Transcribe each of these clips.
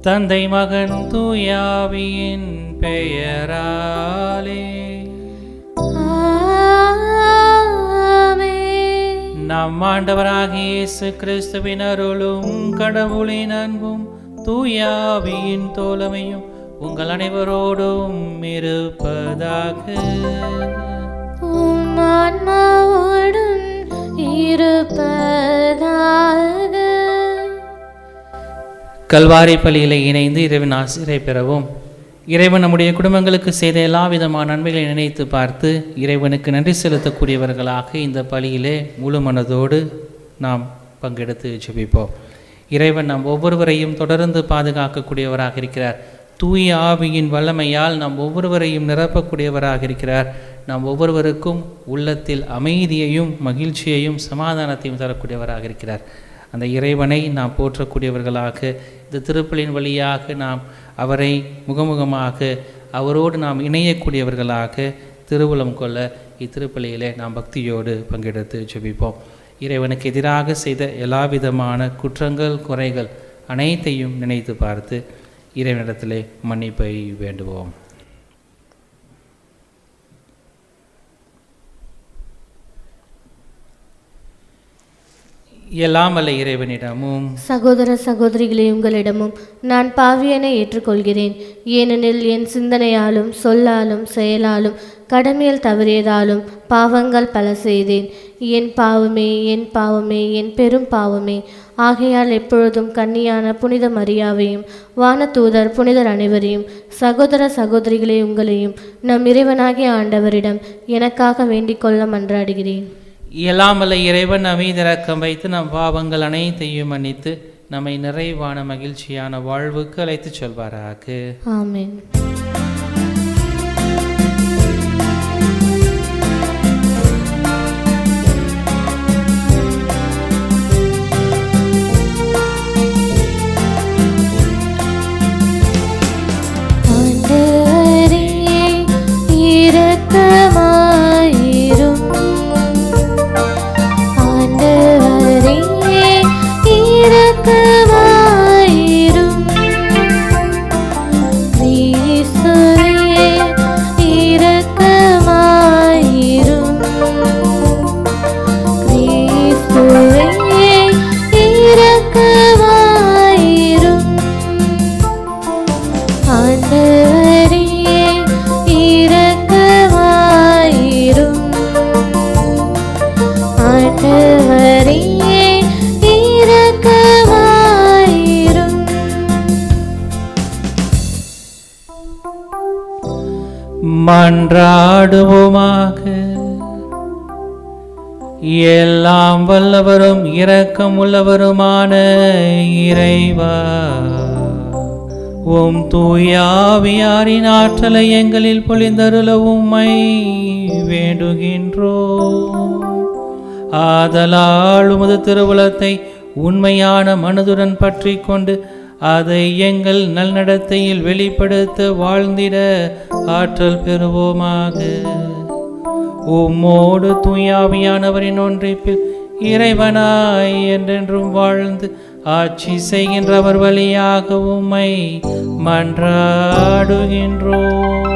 தந்தை மகன் தூயாவியின் பெயராலே ஆமென். நம் ஆண்டவராகிய இயேசு கிறிஸ்துவின் அருளும் கடவுளின் அன்பும் தூயாவியின் தோழமையும் உங்கள் அனைவரோடும் இருப்பதாக உம் ஆன்மாவோடும் இருப்பதாக கல்வாரி பள்ளியில் இணைந்து இறைவன் ஆசிரியை பெறவும் இறைவன் நம்முடைய குடும்பங்களுக்கு செய்த எல்லா விதமான நன்மைகளை நினைத்து பார்த்து இறைவனுக்கு நன்றி செலுத்தக்கூடியவர்களாக இந்த பலியிலே முழு மனதோடு நாம் பங்கெடுத்து ஜெபிப்போம் இறைவன் நாம் ஒவ்வொருவரையும் தொடர்ந்து பாதுகாக்கக்கூடியவராக இருக்கிறார் தூய ஆவியின் வல்லமையால் நாம் ஒவ்வொருவரையும் நிரப்பக்கூடியவராக இருக்கிறார் நாம் ஒவ்வொருவருக்கும் உள்ளத்தில் அமைதியையும் மகிழ்ச்சியையும் சமாதானத்தையும் தரக்கூடியவராக இருக்கிறார் அந்த இறைவனை நாம் போற்றக்கூடியவர்களாக இந்த திருப்பலின் வழியாக நாம் அவரை முகமுகமாக அவரோடு நாம் இணையக்கூடியவர்களாக திருவுளம் கொள்ள இத்திருப்பலியிலே நாம் பக்தியோடு பங்கெடுத்து ஜெபிப்போம் இறைவனுக்கு எதிராக செய்த எல்லாவிதமான குற்றங்கள் குறைகள் அனைத்தையும் நினைத்து பார்த்து இறைவனிடத்திலே மன்னிப்பை வேண்டுவோம் எல்லாம் அல்ல இறைவனிடமும் சகோதர சகோதரிகளே உங்களிடமும் நான் பாவியனை ஏற்றுக்கொள்கிறேன் ஏனெனில் என் சிந்தனையாலும் சொல்லாலும் செயலாலும் கடமையில் தவறியதாலும் பாவங்கள் பல செய்தேன் என் பாவமே என் பாவமே என் பெரும் பாவமே ஆகையால் எப்பொழுதும் கன்னியான புனித மரியாவையும் வானதூதர் புனிதர் அனைவரையும் சகோதர சகோதரிகளே உங்களையும் நம் இறைவனாகிய ஆண்டவரிடம் எனக்காக வேண்டிக் கொள்ள மன்றாடுகிறேன் இயலாமல இறைவன் அமைதிறக்கம் வைத்து நம் பாவங்கள் அனைத்தையும் மன்னித்து நம்மை நிறைவான மகிழ்ச்சியான வாழ்வுக்கு அழைத்துச் செல்வாராக ஆமென் ஆண்டவரே இரக்கமாயிரும் ஆண்டவரே இரக்கமாயிரும் கிறிஸ்துவே இரக்கமாயிரும் கிறிஸ்துவே இரக்கமாயிரும் ஆண்டவரே இரக்கமாயிரும் ஆண்டவரே இரக்கமாயிரும் மன்றாடுவோமாக எல்லாம் வல்லவரும் இரக்கம் உள்ளவருமான இறைவா உம் தூயாவியாரின் ஆற்றலை எங்களில் பொழிந்தருள உம்மை வேண்டுகின்றோம் ஆதலால் உமது திருவுளத்தை உண்மையான மனதுடன் பற்றி கொண்டு அதை எங்கள் நல்நடத்தையில் வெளிப்படுத்த வாழ்ந்திட ஆற்றல் பெறுவோமாக உம்மோடு தூயாவியானவரின் ஒன்றிப்பில் இறைவனாய் என்றென்றும் வாழ்ந்து ஆட்சி செய்கின்றவர் வழியாக உம்மை மன்றாடுகின்றோம்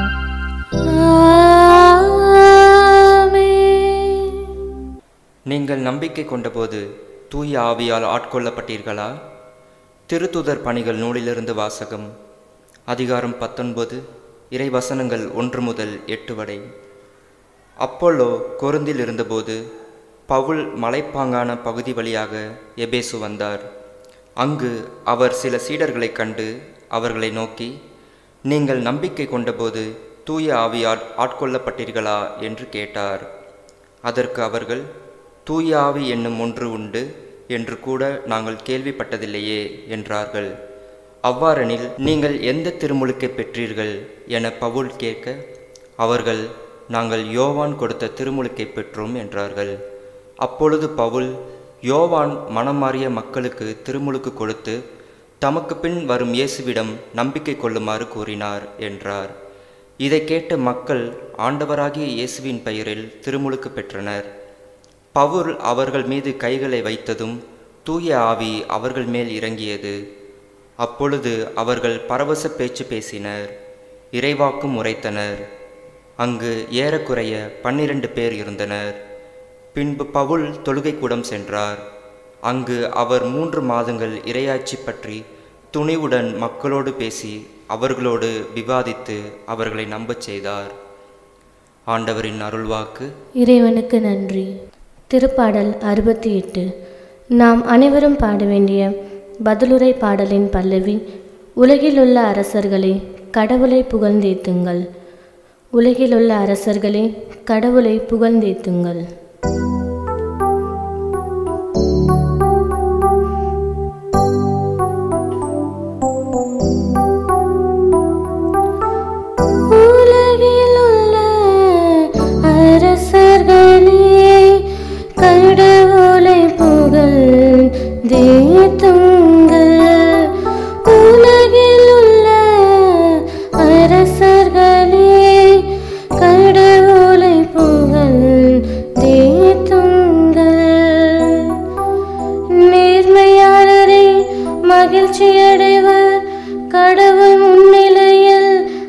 ஆமென் நீங்கள் நம்பிக்கை கொண்டபோது தூய ஆவியால் ஆட்கொள்ளப்பட்டீர்களா திருத்துதர் பணிகள் நூலிலிருந்து வாசகம் அதிகாரம் பத்தொன்பது இறைவசனங்கள் ஒன்று முதல் எட்டு வரை அப்போலோ கொருந்தில் இருந்தபோது பவுல் மலைப்பாங்கான பகுதி வழியாக எபேசு வந்தார் அங்கு அவர் சில சீடர்களைக் கண்டு அவர்களை நோக்கி நீங்கள் நம்பிக்கை கொண்டபோது தூய ஆவியால் ஆட்கொள்ளப்பட்டீர்களா என்று கேட்டார் அதற்கு அவர்கள் தூய ஆவி என்னும் ஒன்று உண்டு என்று கூட நாங்கள் கேள்விப்பட்டதில்லையே என்றார்கள் அவ்வாறெனில் நீங்கள் எந்த திருமுழுக்கை பெற்றீர்கள் என பவுல் கேட்க அவர்கள் நாங்கள் யோவான் கொடுத்த திருமுழுக்கை பெற்றோம் என்றார்கள் அப்பொழுது பவுல் யோவான் மனம் மாறிய மக்களுக்கு திருமுழுக்கு கொடுத்து தமக்கு பின் வரும் இயேசுவிடம் நம்பிக்கை கொள்ளுமாறு கூறினார் என்றார் இதை கேட்ட மக்கள் ஆண்டவராகிய இயேசுவின் பெயரில் திருமுழுக்கு பெற்றனர் பவுல் அவர்கள் மீது கைகளை வைத்ததும் தூய ஆவி அவர்கள் மேல் இறங்கியது அப்பொழுது அவர்கள் பரவச பேச்சு பேசினர் இறைவாக்கும் உரைத்தனர் அங்கு ஏறக்குறைய பன்னிரண்டு பேர் இருந்தனர் பின்பு பவுல் தொழுகைக்கூடம் சென்றார் அங்கு அவர் மூன்று மாதங்கள் இரையாட்சி பற்றி துணிவுடன் மக்களோடு பேசி அவர்களோடு விவாதித்து அவர்களை நம்பச் செய்தார் ஆண்டவரின் அருள்வாக்கு இறைவனுக்கு நன்றி திருப்பாடல் அறுபத்தி எட்டு நாம் அனைவரும் பாட வேண்டிய பதிலுரை பாடலின் பல்லவி உலகிலுள்ள அரசர்களே கடவுளை புகழ்ந்தேத்துங்கள் உலகிலுள்ள அரசர்களே கடவுளை புகழ்ந்தேத்துங்கள் உலகிலுள்ள அரசர்களே கடவுளை புகழ்ந்தேத்துங்கள் உலகிலுள்ள அரசர்களே கடவுளை புகழ்ந்தேத்துங்கள் நேர்மையாளரை மகிழ்ச்சியடைவர் கடவுள் முன்னிலையில்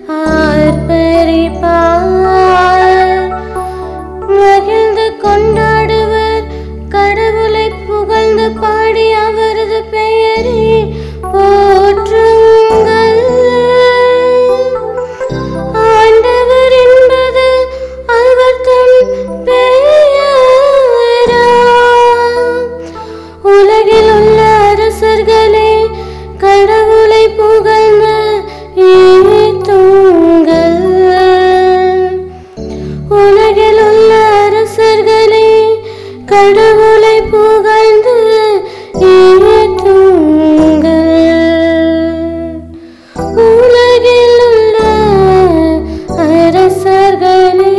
ஆர்ப்பரிப்பார் மகிழ்ந்து கொண்டாடுவர் கடவுளை புகழ்ந்து பாடி அவரது பெயரை போற்றுங்கள் ஆண்டவர் என்பது அவர் தம் பெயரா உலகில் உள்ள அரசர்களே கடவுளை புகழ்ந்து ஏத்துங்கள் உலகில் உள்ள அரசர்களே கடவுளை புகழ்ந்து ஏத்துங்கள் உலகில் உள்ள அரசர்களே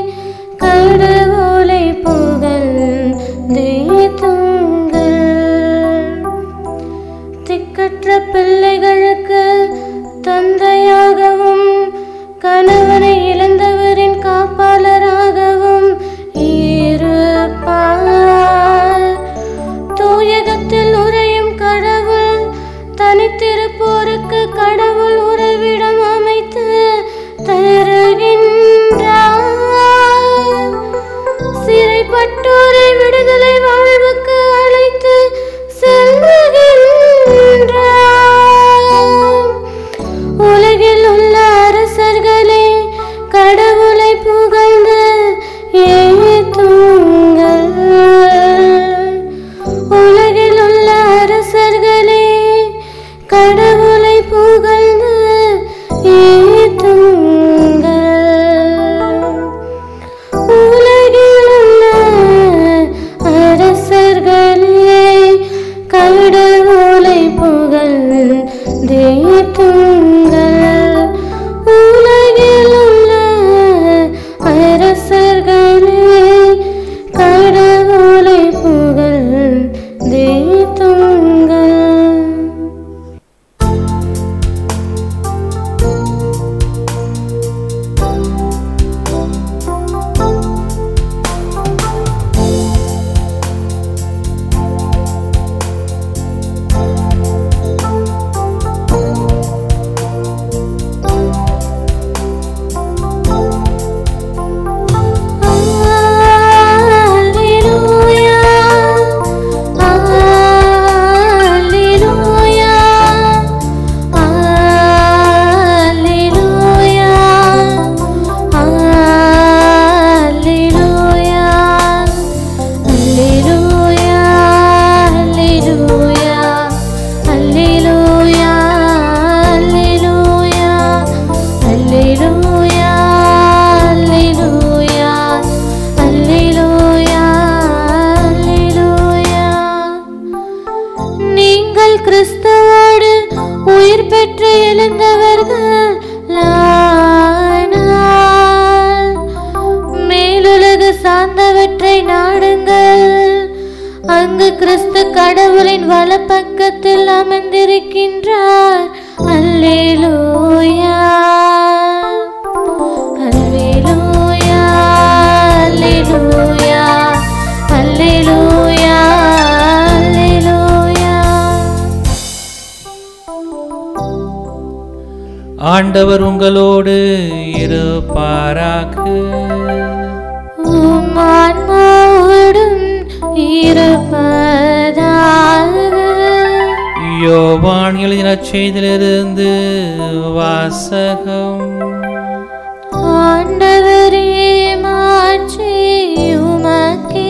கடவுளை புகழ்ந்தேத்துங்கள் திக்கற்ற பிள்ளைகளுக்கு தந்தையாகவும் கணவனை இழந்தவரின் காப்பாளராகவும் இருப்பார் தூயகத்தில் உறையும் கடவுள் தனித்திருப்போருக்கு கடவுள் உறவிடம் அமைத்து தருகின்றார் சிறைப்பட்டோரை விடுதலை வாழ்வுக்கு அழைத்து செல்லுகின்றார் உலகில் உள்ள அரசர்களே கடவுளை புகழ்ந்து ஏத்துங்கள் உலகில் உள்ள அரசர்களே கடவுளை புகழ்ந்து ஏத்துங்கள் உலகில் உள்ள அரசர்களே கடவுளை புகழ்ந்தேத்துங்கள் உலகில் உள்ள அரசர்களே கடவுளை புகழ்ந்தேத்துங்கள் நீங்கள் கிறிஸ்துவோடு உயிர் பெற்று எழுந்தவர்கள் மேலுலக சார்ந்தவற்றை நாடுங்கள் அங்கு கிறிஸ்து கடவுளின் வலப்பக்கத்தில் அமர்ந்திருக்கின்றார் அல்லேலூயா அல்லேலூயா அல்லேலூயா அல்லேலூயா அல்லேலூயா ஆண்டவர் உங்களோடு இருப்பாராக உம் ஆன்மாவோடும் இருப்பதாக யோவான் எழுதின செய்திலிருந்து வாசகம் ஆண்டவரே மாற்றி உமக்கே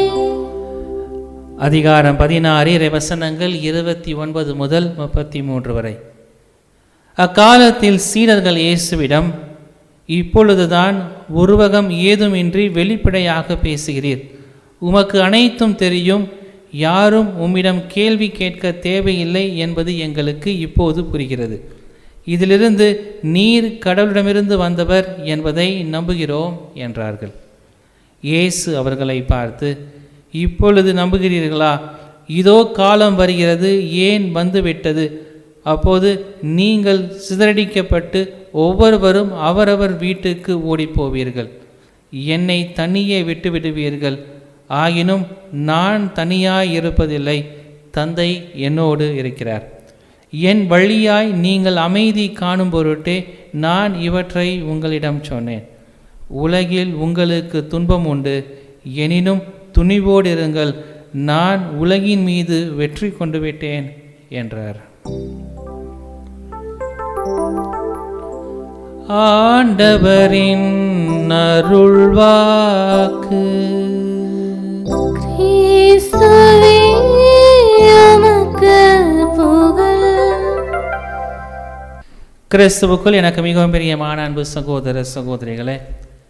அதிகாரம் பதினாறு இறை வசனங்கள் இருபத்தி ஒன்பது முதல் முப்பத்தி மூன்று வரை அக்காலத்தில் சீடர்கள் இயேசுவிடம் இப்பொழுதுதான் உருவகம் ஏதுமின்றி வெளிப்படையாக பேசுகிறீர் உமக்கு அனைத்தும் தெரியும் யாரும் உம்மிடம் கேள்வி கேட்க தேவையில்லை என்பது எங்களுக்கு இப்போது புரிகிறது இதிலிருந்து நீர் கடவுளிடமிருந்து வந்தவர் என்பதை நம்புகிறோம் என்றார்கள் இயேசு அவர்களை பார்த்து இப்பொழுது நம்புகிறீர்களா இதோ காலம் வருகிறது ஏன் வந்துவிட்டது அப்போது நீங்கள் சிதறடிக்கப்பட்டு ஒவ்வொருவரும் அவரவர் வீட்டுக்கு ஓடிப்போவீர்கள் என்னை தனியே விட்டு விடுவீர்கள் ஆயினும் நான் தனியாய் இருப்பதில்லை தந்தை என்னோடு இருக்கிறார் என் வழியாய் நீங்கள் அமைதி காணும் பொருட்டே நான் இவற்றை உங்களிடம் சொன்னேன் உலகில் உங்களுக்கு துன்பம் உண்டு எனினும் துணிவோடு இருங்கள் நான் உலகின் மீது வெற்றி கொண்டு விட்டேன் என்றார் ஆண்டவரின் அருள்வாக்கு கிறிஸ்துவே உமக்கு புகழ் கிறிஸ்துவுக்குள் எனக்கு மிகவும் பிரியமான அன்பு சகோதர சகோதரிகளே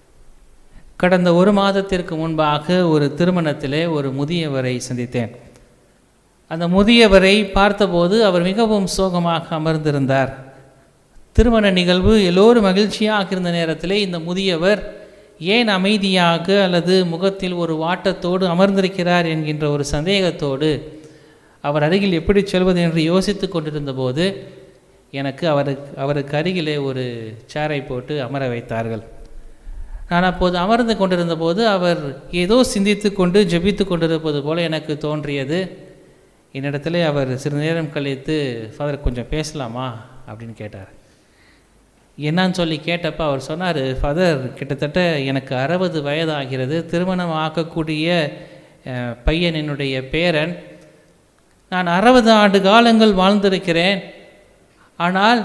கடந்த ஒரு மாதத்திற்கு முன்பாக ஒரு திருமணத்திலே ஒரு முதியவரை சந்தித்தேன் அந்த முதியவரை பார்த்தபோது அவர் மிகவும் சோகமாக அமர்ந்திருந்தார் திருமண நிகழ்வு எல்லோரும் மகிழ்ச்சியாக இருந்த நேரத்திலே இந்த முதியவர் ஏன் அமைதியாக அல்லது முகத்தில் ஒரு வாட்டத்தோடு அமர்ந்திருக்கிறார் என்கின்ற ஒரு சந்தேகத்தோடு அவர் அருகில் எப்படி செல்வது என்று யோசித்து கொண்டிருந்த போது எனக்கு அவருக்கு அவருக்கு அருகிலே ஒரு சேரை போட்டு அமர வைத்தார்கள் நான் அப்போது அமர்ந்து கொண்டிருந்த போது அவர் ஏதோ சிந்தித்து கொண்டு ஜெபித்து கொண்டிருப்பது போல எனக்கு தோன்றியது என்னிடத்திலே அவர் சிறிது நேரம் கழித்து ஃபாதர் கொஞ்சம் பேசலாமா அப்படின்னு கேட்டார் என்னன்னு சொல்லி கேட்டப்ப அவர் சொன்னார் ஃபாதர் கிட்டத்தட்ட எனக்கு அறுபது வயதாகிறது திருமணம் ஆக்கக்கூடிய அஹ், பையன் என்னுடைய பேரன் நான் அறுபது ஆண்டு காலங்கள் வாழ்ந்திருக்கிறேன் ஆனால்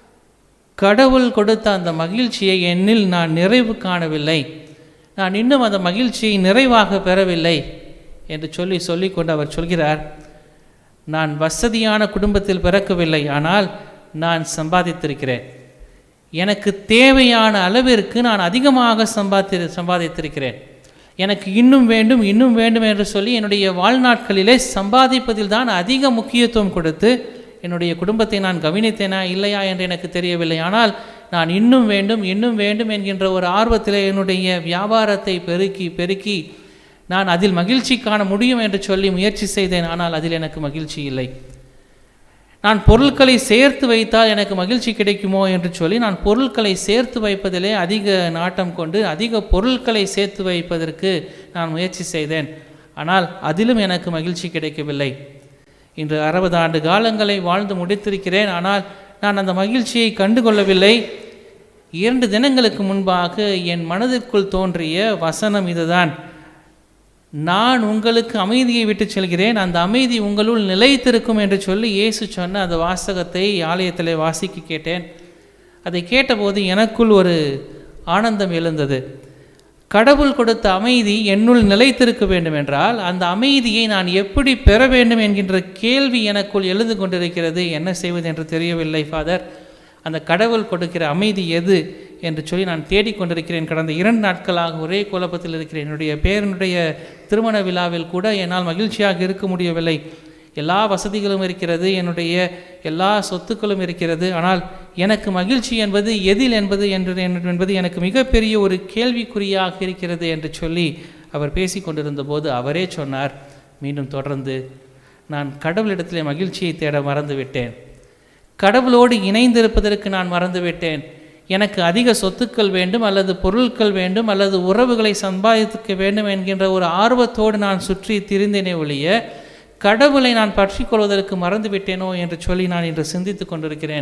கடவுள் கொடுத்த அந்த மகிழ்ச்சியை என்னில் நான் நிறைவு காணவில்லை நான் இன்னும் அந்த மகிழ்ச்சியை நிறைவாக பெறவில்லை என்று சொல்லி சொல்லிக்கொண்டு அவர் சொல்கிறார் நான் வசதியான குடும்பத்தில் பிறக்கவில்லை ஆனால் நான் சம்பாதித்திருக்கிறேன் எனக்கு தேவையான அளவிற்கு நான் அதிகமாக சம்பாதி சம்பாதித்திருக்கிறேன் எனக்கு இன்னும் வேண்டும் இன்னும் வேண்டும் என்று சொல்லி என்னுடைய வாழ்நாட்களிலே சம்பாதிப்பதில் தான் அதிக முக்கியத்துவம் கொடுத்து என்னுடைய குடும்பத்தை நான் கவனித்தேனா இல்லையா என்று எனக்கு தெரியவில்லை ஆனால் நான் இன்னும் வேண்டும் இன்னும் வேண்டும் என்கின்ற ஒரு ஆர்வத்தில் என்னுடைய வியாபாரத்தை பெருக்கி பெருக்கி நான் அதில் மகிழ்ச்சி காண முடியும் என்று சொல்லி முயற்சி செய்தேன் ஆனால் அதில் எனக்கு மகிழ்ச்சி இல்லை நான் பொருட்களை சேர்த்து வைத்தால் எனக்கு மகிழ்ச்சி கிடைக்குமோ என்று சொல்லி நான் பொருட்களை சேர்த்து வைப்பதிலே அதிக நாட்டம் கொண்டு அதிக பொருட்களை சேர்த்து வைப்பதற்கு நான் முயற்சி செய்தேன் ஆனால் அதிலும் எனக்கு மகிழ்ச்சி கிடைக்கவில்லை இன்று அறுபது ஆண்டு காலங்களை வாழ்ந்து முடித்திருக்கிறேன் ஆனால் நான் அந்த மகிழ்ச்சியை கண்டுகொள்ளவில்லை இரண்டு தினங்களுக்கு முன்பாக என் மனதிற்குள் தோன்றிய வசனம் இதுதான் நான் உங்களுக்கு அமைதியை விட்டு செல்கிறேன் அந்த அமைதி உங்களுள் நிலைத்திருக்கும் என்று சொல்லி இயேசு சொன்ன அந்த வாசகத்தை ஆலயத்திலே வாசிக்க கேட்டேன் அதை கேட்டபோது எனக்குள் ஒரு ஆனந்தம் எழுந்தது கடவுள் கொடுத்த அமைதி என்னுள் நிலைத்திருக்க வேண்டும் என்றால் அந்த அமைதியை நான் எப்படி பெற வேண்டும் என்கின்ற கேள்வி எனக்குள் எழுந்து கொண்டிருக்கிறது என்ன செய்வது என்று தெரியவில்லை ஃபாதர் அந்த கடவுள் கொடுக்கிற அமைதி எது என்று சொல்லி நான் தேடிக்கொண்டிருக்கிறேன் கடந்த இரண்டு நாட்களாக ஒரே குழப்பத்தில் இருக்கிறேன் என்னுடைய பேரனுடைய திருமண விழாவில் கூட என்னால் மகிழ்ச்சியாக இருக்க முடியவில்லை எல்லா வசதிகளும் இருக்கிறது என்னுடைய எல்லா சொத்துக்களும் இருக்கிறது ஆனால் எனக்கு மகிழ்ச்சி என்பது எதில் என்பது என்று என்பது எனக்கு மிகப்பெரிய ஒரு கேள்விக்குறியாக இருக்கிறது என்று சொல்லி அவர் பேசி கொண்டிருந்த போது அவரே சொன்னார் மீண்டும் தொடர்ந்து நான் கடவுளிடத்திலே மகிழ்ச்சியை தேட மறந்துவிட்டேன் கடவுளோடு இணைந்திருப்பதற்கு நான் மறந்துவிட்டேன் எனக்கு அதிக சொத்துக்கள் வேண்டும் அல்லது பொருட்கள் வேண்டும் அல்லது உறவுகளை சம்பாதிக்க வேண்டும் என்கின்ற ஒரு ஆர்வத்தோடு நான் சுற்றி திரிந்தேனே ஒழிய கடவுளை நான் பற்றி கொள்வதற்கு மறந்துவிட்டேனோ என்று சொல்லி நான் இன்று சிந்தித்து கொண்டிருக்கிறேன்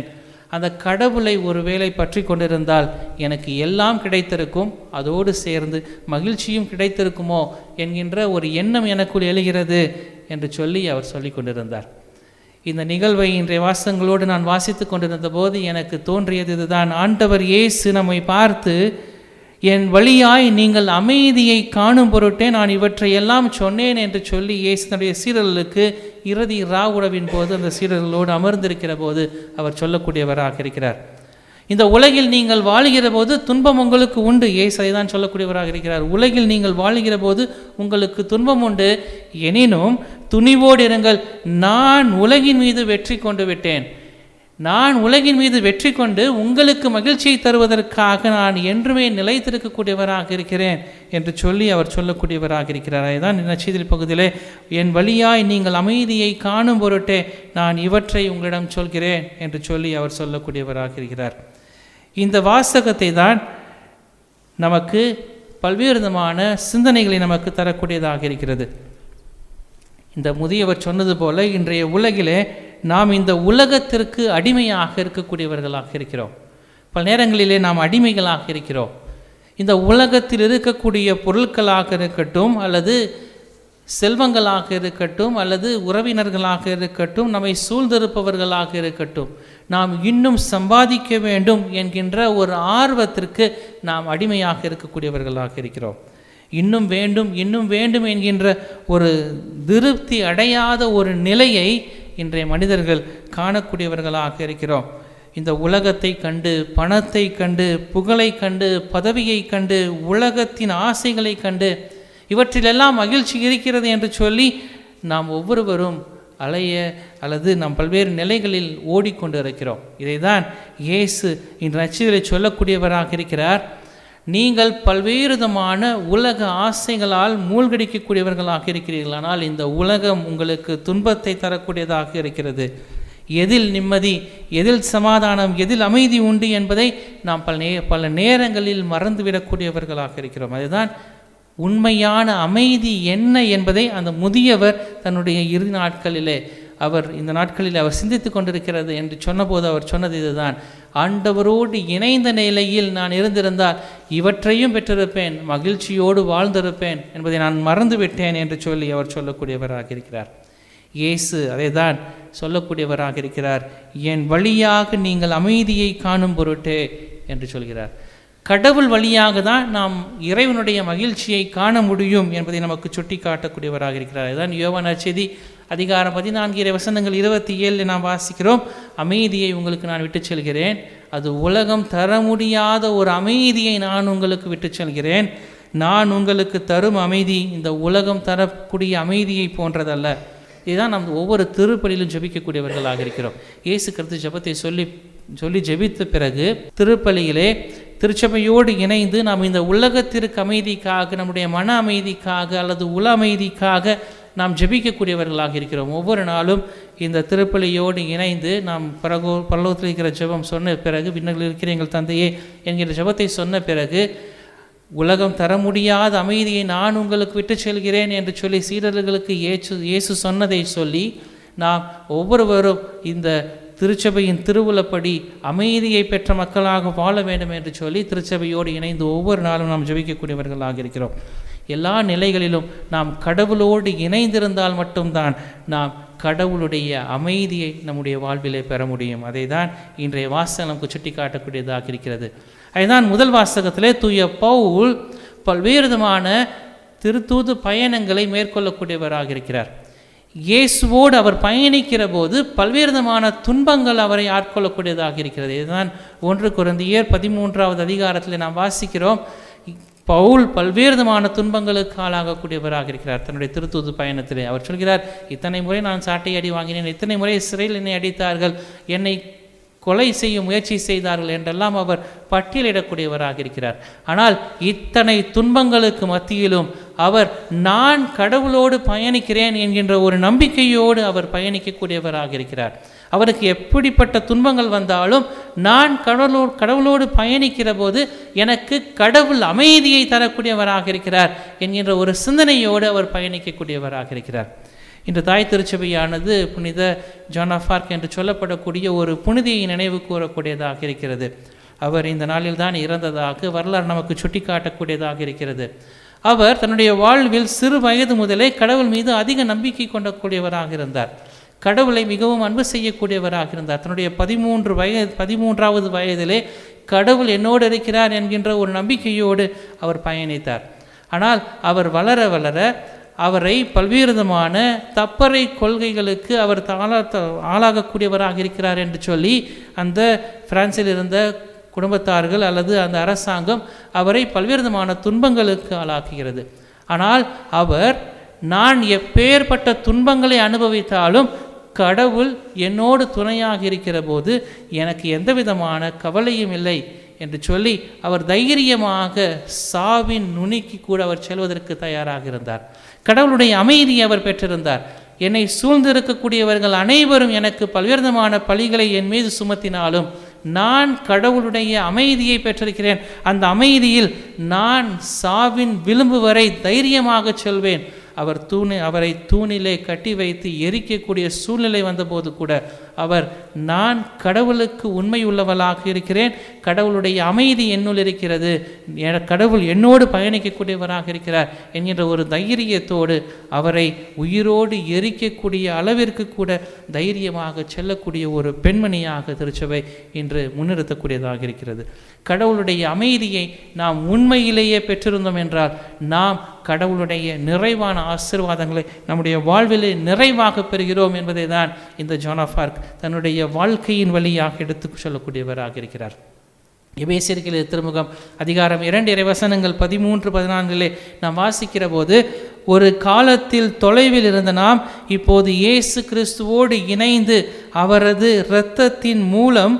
அந்த கடவுளை ஒருவேளை பற்றி கொண்டிருந்தால் எனக்கு எல்லாம் கிடைத்திருக்கும் அதோடு சேர்ந்து மகிழ்ச்சியும் கிடைத்திருக்குமோ என்கின்ற ஒரு எண்ணம் எனக்குள் எழுகிறது என்று சொல்லி அவர் சொல்லி கொண்டிருந்தார் இந்த நிகழ்வை இன்றைய வாசங்களோடு நான் வாசித்து கொண்டிருந்த போது எனக்கு தோன்றியது இதுதான் ஆண்டவர் இயேசு நம்மை பார்த்து என் வழியாய் நீங்கள் அமைதியை காணும் பொருட்டே நான் இவற்றை எல்லாம் சொன்னேன் என்று சொல்லி இயேசு தன்னுடைய சீரர்களுக்கு இறுதி ரா உறவின் போது அந்த சீரர்களோடு அமர்ந்திருக்கிற போது அவர் சொல்லக்கூடியவராக இருக்கிறார் இந்த உலகில் நீங்கள் வாழுகிற போது துன்பம் உங்களுக்கு உண்டு இயேசை தான் சொல்லக்கூடியவராக இருக்கிறார் உலகில் நீங்கள் வாழுகிற போது உங்களுக்கு துன்பம் உண்டு எனினும் துணிவோடு இருங்கள் நான் உலகின் மீது வெற்றி கொண்டு விட்டேன் நான் உலகின் மீது வெற்றி கொண்டு உங்களுக்கு மகிழ்ச்சியை தருவதற்காக நான் என்றுமே நிலைத்திருக்கக்கூடியவராக இருக்கிறேன் என்று சொல்லி அவர் சொல்லக்கூடியவராக இருக்கிறார் அதுதான் நச்சீதில் பகுதியிலே என் வழியாய் நீங்கள் அமைதியை காணும் பொருட்டே நான் இவற்றை உங்களிடம் சொல்கிறேன் என்று சொல்லி அவர் சொல்லக்கூடியவராக இருக்கிறார் இந்த வாசகத்தை தான் நமக்கு பல்வேறு விதமான சிந்தனைகளை நமக்கு தரக்கூடியதாக இருக்கிறது இந்த முதியவர் சொன்னது போல இன்றைய உலகிலே நாம் இந்த உலகத்திற்கு அடிமையாக இருக்கக்கூடியவர்களாக இருக்கிறோம் பல நேரங்களிலே நாம் அடிமைகளாக இருக்கிறோம் இந்த உலகத்தில் இருக்கக்கூடிய பொருட்களாக இருக்கட்டும் அல்லது செல்வங்களாக இருக்கட்டும் அல்லது உறவினர்களாக இருக்கட்டும் நம்மை சூழ்ந்திருப்பவர்களாக இருக்கட்டும் நாம் இன்னும் சம்பாதிக்க வேண்டும் என்கின்ற ஒரு ஆர்வத்திற்கு நாம் அடிமையாக இருக்கக்கூடியவர்களாக இருக்கிறோம் இன்னும் வேண்டும் இன்னும் வேண்டும் என்கின்ற ஒரு திருப்தி அடையாத ஒரு நிலையை இன்றைய மனிதர்கள் காணக்கூடியவர்களாக இருக்கிறோம் இந்த உலகத்தை கண்டு பணத்தை கண்டு புகழை கண்டு பதவியை கண்டு உலகத்தின் ஆசைகளை கண்டு இவற்றிலெல்லாம் மகிழ்ச்சி இருக்கிறது என்று சொல்லி நாம் ஒவ்வொருவரும் அலைய அல்லது நாம் பல்வேறு நிலைகளில் ஓடிக்கொண்டு இருக்கிறோம் இதைதான் இயேசு இன்று நச்சுதலை சொல்லக்கூடியவராக இருக்கிறார் நீங்கள் பல்வேறு விதமான உலக ஆசைகளால் மூழ்கடிக்கக்கூடியவர்களாக இருக்கிறீர்கள் ஆனால் இந்த உலகம் உங்களுக்கு துன்பத்தை தரக்கூடியதாக இருக்கிறது எதில் நிம்மதி எதில் சமாதானம் எதில் அமைதி உண்டு என்பதை நாம் பல நே பல நேரங்களில் மறந்துவிடக்கூடியவர்களாக இருக்கிறோம் அதுதான் உண்மையான அமைதி என்ன என்பதை அந்த முதியவர் தன்னுடைய இறுதி நாட்களிலே அவர் இந்த நாட்களில் அவர் சிந்தித்து கொண்டிருக்கிறது என்று சொன்னபோது அவர் சொன்னது இதுதான் ஆண்டவரோடு இணைந்த நிலையில் நான் இருந்திருந்தால் இவற்றையும் பெற்றிருப்பேன் மகிழ்ச்சியோடு வாழ்ந்திருப்பேன் என்பதை நான் மறந்துவிட்டேன் என்று சொல்லி அவர் சொல்லக்கூடியவராக இருக்கிறார் இயேசு அதைதான் சொல்லக்கூடியவராக இருக்கிறார் என் வழியாக நீங்கள் அமைதியை காணும் பொருட்டே என்று சொல்கிறார் கடவுள் வழியாக தான் நாம் இறைவனுடைய மகிழ்ச்சியை காண முடியும் என்பதை நமக்கு சுட்டி காட்டக்கூடியவராக இருக்கிறார் இதுதான் யோவான் செய்தி அதிகாரம் பதினான்கு இறை வசனங்கள் இருபத்தி ஏழில் நாம் வாசிக்கிறோம் அமைதியை உங்களுக்கு நான் விட்டுச் செல்கிறேன் அது உலகம் தர முடியாத ஒரு அமைதியை நான் உங்களுக்கு விட்டுச் செல்கிறேன் நான் உங்களுக்கு தரும் அமைதி இந்த உலகம் தரக்கூடிய அமைதியை போன்றதல்ல இதுதான் நாம் ஒவ்வொரு திருப்பலியிலும் ஜெபிக்கக்கூடியவர்களாக இருக்கிறோம் இயேசு கிறிஸ்து ஜெபத்தை சொல்லி சொல்லி ஜெபித்த பிறகு திருப்பலியிலே திருச்சபையோடு இணைந்து நாம் இந்த உலகத்திற்கு அமைதிக்காக நம்முடைய மன அமைதிக்காக அல்லது உல அமைதிக்காக நாம் ஜெபிக்கக்கூடியவர்களாக இருக்கிறோம் ஒவ்வொரு நாளும் இந்த திருப்பலியோடு இணைந்து நாம் பரகோ பரலோகத்தில் இருக்கிற ஜெபம் சொன்ன பிறகு விண்ணர்கள் இருக்கிற எங்கள் தந்தையே என்கிற ஜெபத்தை சொன்ன பிறகு உலகம் தர முடியாத அமைதியை நான் உங்களுக்கு விட்டு செல்கிறேன் என்று சொல்லி சீடர்களுக்கு ஏசு இயேசு சொன்னதை சொல்லி நாம் ஒவ்வொருவரும் இந்த திருச்சபையின் திருவுலப்படி அமைதியை பெற்ற மக்களாக வாழ வேண்டும் என்று சொல்லி திருச்சபையோடு இணைந்து ஒவ்வொரு நாளும் நாம் ஜெபிக்கக்கூடியவர்களாக இருக்கிறோம் எல்லா நிலைகளிலும் நாம் கடவுளோடு இணைந்திருந்தால் மட்டும்தான் நாம் கடவுளுடைய அமைதியை நம்முடைய வாழ்விலே பெற முடியும் அதை தான் இன்றைய வாசகம் நமக்கு சுட்டி காட்டக்கூடியதாக இருக்கிறது அதுதான் முதல் வாசகத்திலே தூய பவுல் பல்வேறு விதமான திருத்தூது பயணங்களை மேற்கொள்ளக்கூடியவராக இருக்கிறார் இயேசுவோடு அவர் பயணிக்கிற போது பல்வேறு விதமான துன்பங்கள் அவரை ஆட்கொள்ளக்கூடியதாக இருக்கிறது இதுதான் ஒன்று குழந்தையர் பதிமூன்றாவது அதிகாரத்தில் நாம் வாசிக்கிறோம் பவுல் பல்வேறு விதமான துன்பங்களுக்கு ஆளாகக்கூடியவராக இருக்கிறார் தன்னுடைய திருத்தூது பயணத்திலே அவர் சொல்கிறார் இத்தனை முறை நான் சாட்டை அடி வாங்கினேன் இத்தனை முறை சிறையில் என்னை அடித்தார்கள் என்னை கொலை செய்யும் முயற்சி செய்தார்கள் என்றெல்லாம் அவர் பட்டியலிடக்கூடியவராக இருக்கிறார் ஆனால் இத்தனை துன்பங்களுக்கு மத்தியிலும் அவர் நான் கடவுளோடு பயணிக்கிறேன் என்கின்ற ஒரு நம்பிக்கையோடு அவர் பயணிக்கக்கூடியவராக இருக்கிறார் அவருக்கு எப்படிப்பட்ட துன்பங்கள் வந்தாலும் நான் கடவுளோடு கடவுளோடு பயணிக்கிற போது எனக்கு கடவுள் அமைதியை தரக்கூடியவராக இருக்கிறார் என்கின்ற ஒரு சிந்தனையோடு அவர் பயணிக்கக்கூடியவராக இருக்கிறார் இன்று தாய் திருச்சபையானது புனித ஜான் ஆஃப் ஆர்க் என்று சொல்லப்படக்கூடிய ஒரு புனிதியை நினைவு கூறக்கூடியதாக இருக்கிறது அவர் இந்த நாளில் தான் இறந்ததாக வரலாறு நமக்கு சுட்டிக்காட்டக்கூடியதாக இருக்கிறது அவர் தன்னுடைய வாழ்வில் சிறு வயது முதலே கடவுள் மீது அதிக நம்பிக்கை கொண்டக்கூடியவராக இருந்தார் கடவுளை மிகவும் அன்பு செய்யக்கூடியவராக இருந்தார் தன்னுடைய பதிமூன்று வயது பதிமூன்றாவது வயதிலே கடவுள் என்னோடு இருக்கிறார் என்கின்ற ஒரு நம்பிக்கையோடு அவர் பயணித்தார் ஆனால் அவர் வளர வளர அவரை பல்வேறு விதமான தப்பறை கொள்கைகளுக்கு அவர் ஆளா ஆளாகக்கூடியவராக இருக்கிறார் என்று சொல்லி அந்த பிரான்சில் இருந்த குடும்பத்தார்கள் அல்லது அந்த அரசாங்கம் அவரை பல்வேறு விதமான துன்பங்களுக்கு ஆளாக்குகிறது ஆனால் அவர் நான் எப்பேற்பட்ட துன்பங்களை அனுபவித்தாலும் கடவுள் என்னோடு துணையாக இருக்கிற போது எனக்கு எந்த விதமான கவலையும் இல்லை என்று சொல்லி அவர் தைரியமாக சாவின் நுனிக்கு கூட அவர் செல்வதற்கு தயாராக இருந்தார் கடவுளுடைய அமைதியை அவர் பெற்றிருந்தார் என்னை சூழ்ந்திருக்கக்கூடியவர்கள் அனைவரும் எனக்கு பல்வேறு விதமான பழிகளை என் மீது சுமத்தினாலும் நான் கடவுளுடைய அமைதியை பெற்றிருக்கிறேன் அந்த அமைதியில் நான் சாவின் விளிம்பு வரை தைரியமாக செல்வேன் அவர் தூணி அவரை தூணிலே கட்டி வைத்து எரிக்கக்கூடிய சூழ்நிலை வந்தபோது கூட அவர் நான் கடவுளுக்கு உண்மை உள்ளவளாக இருக்கிறேன் கடவுளுடைய அமைதி என்னுள் இருக்கிறது என- கடவுள் என்னோடு பயணிக்கக்கூடியவராக இருக்கிறார் என்கின்ற ஒரு தைரியத்தோடு அவரை உயிரோடு எரிக்கக்கூடிய அளவிற்கு கூட தைரியமாக செல்லக்கூடிய ஒரு பெண்மணியாக திருச்சபை இன்று முன்னிறுத்தக்கூடியதாக இருக்கிறது கடவுளுடைய அமைதியை நாம் உண்மையிலேயே பெற்றிருந்தோம் என்றால் நாம் கடவுளுடைய நிறைவான ஆசீர்வாதங்களை நம்முடைய வாழ்விலே நிறைவாக பெறுகிறோம் என்பதை தான் இந்த ஜான் ஆஃப் ஆர்க் தன்னுடைய வாழ்க்கையின் வழியாக எடுத்து சொல்லக்கூடியவராக இருக்கிறார் எபேசியர்களில் திருமுகம் அதிகாரம் இரண்டு இறைவசனங்கள் பதிமூன்று பதினான்கிலே நாம் வாசிக்கிற போது ஒரு காலத்தில் தொலைவில் இருந்த நாம் இப்போது இயேசு கிறிஸ்துவோடு இணைந்து அவரது இரத்தத்தின் மூலம்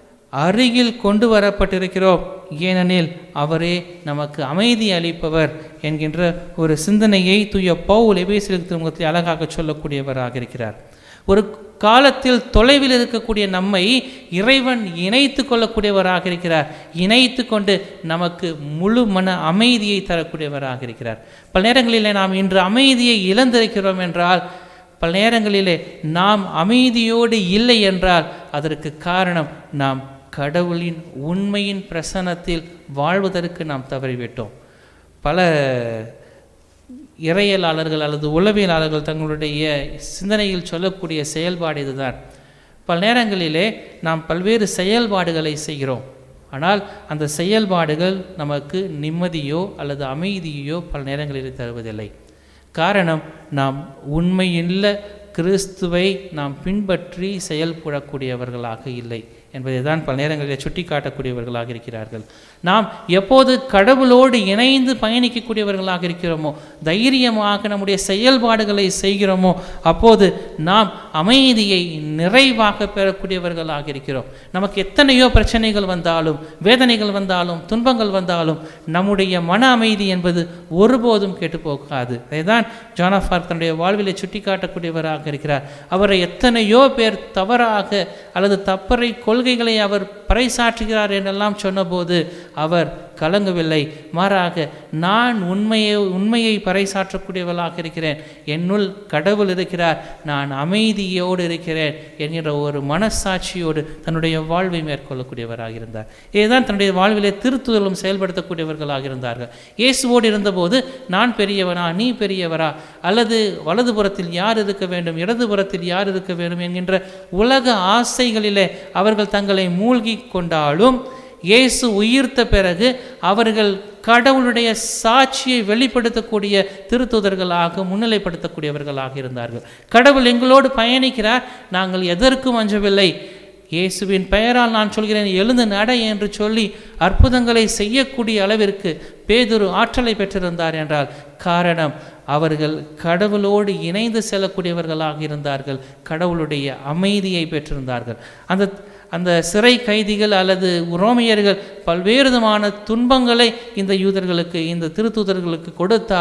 அருகில் கொண்டு வரப்பட்டிருக்கிறோம் ஏனெனில் அவரே நமக்கு அமைதி அளிப்பவர் என்கின்ற ஒரு சிந்தனையை தூய பவுல் எபேசியர் திருமுகத்தில் அழகாக சொல்லக்கூடியவராக இருக்கிறார் ஒரு காலத்தில் தொலைவில் இருக்கக்கூடிய நம்மை இறைவன் இணைத்து கொள்ளக்கூடியவராக இருக்கிறார் இணைத்து கொண்டு நமக்கு முழு மன அமைதியை தரக்கூடியவராக இருக்கிறார் பல நேரங்களிலே நாம் இன்று அமைதியை இழந்திருக்கிறோம் என்றால் பல நேரங்களிலே நாம் அமைதியோடு இல்லை என்றால் அதற்கு காரணம் நாம் கடவுளின் உண்மையின் பிரசன்னத்தில் வாழ்வதற்கு நாம் தவறிவிட்டோம் பல இறையலாளர்கள் அல்லது உளவியலாளர்கள் தங்களுடைய சிந்தனையில் சொல்லக்கூடிய செயல்பாடு இதுதான் பல நேரங்களிலே நாம் பல்வேறு செயல்பாடுகளை செய்கிறோம் ஆனால் அந்த செயல்பாடுகள் நமக்கு நிம்மதியோ அல்லது அமைதியோ பல நேரங்களில் தருவதில்லை காரணம் நாம் உண்மையுள்ள கிறிஸ்துவை நாம் பின்பற்றி செயல்படக்கூடியவர்களாக இல்லை என்பதை தான் பல நேரங்களில் சுட்டி காட்டக்கூடியவர்களாக இருக்கிறார்கள் நாம் எப்போது கடவுளோடு இணைந்து பயணிக்கக்கூடியவர்களாக இருக்கிறோமோ தைரியமாக நம்முடைய செயல்பாடுகளை செய்கிறோமோ அப்போது நாம் அமைதியை நிறைவாக பெறக்கூடியவர்களாக இருக்கிறோம் நமக்கு எத்தனையோ பிரச்சனைகள் வந்தாலும் வேதனைகள் வந்தாலும் துன்பங்கள் வந்தாலும் நம்முடைய மன அமைதி என்பது ஒருபோதும் கெட்டு போகாது அதைதான் ஜானஃபார் தன்னுடைய வாழ்விலை சுட்டி காட்டக்கூடியவராக இருக்கிறார் அவரை எத்தனையோ பேர் தவறாக அல்லது தப்பறை கொள்கைகளை அவர் பறைசாற்றுகிறார் என்றெல்லாம் சொன்னபோது அவர் கலங்கவில்லை மாறாக நான் உண்மையை உண்மையை பறைசாற்றக்கூடியவளாக இருக்கிறேன் என்னுள் கடவுள் இருக்கிறார் நான் அமைதியோடு இருக்கிறேன் என்கிற ஒரு மனசாட்சியோடு தன்னுடைய வாழ்வை மேற்கொள்ளக்கூடியவராக இருந்தார் இதுதான் தன்னுடைய வாழ்விலே திருத்துதலும் செயல்படுத்தக்கூடியவர்களாக இருந்தார்கள் இயேசுவோடு இருந்தபோது நான் பெரியவனா நீ பெரியவரா அல்லது வலதுபுறத்தில் யார் இருக்க வேண்டும் இடதுபுறத்தில் யார் இருக்க வேண்டும் என்கின்ற உலக ஆசைகளிலே அவர்கள் தங்களை மூழ்கி கொண்டாலும் இயேசு உயிர்த்த பிறகு அவர்கள் கடவுளுடைய சாட்சியை வெளிப்படுத்தக்கூடிய திருத்துதர்களாக முன்னிலைப்படுத்தக்கூடியவர்களாக இருந்தார்கள் கடவுள் எங்களோடு பயணிக்கிறார் நாங்கள் எதற்கும் அஞ்சவில்லை இயேசுவின் பெயரால் நான் சொல்கிறேன் எழுந்து நட என்று சொல்லி அற்புதங்களை செய்யக்கூடிய அளவிற்கு பேதுரு ஆற்றலை பெற்றிருந்தார் என்றால் காரணம் அவர்கள் கடவுளோடு இணைந்து செல்லக்கூடியவர்களாக இருந்தார்கள் கடவுளுடைய அமைதியை பெற்றிருந்தார்கள் அந்த அந்த சிறை கைதிகள் அல்லது ரோமியர்கள் பல்வேறு விதமான துன்பங்களை இந்த யூதர்களுக்கு இந்த திருத்தூதர்களுக்கு கொடுத்தாலும்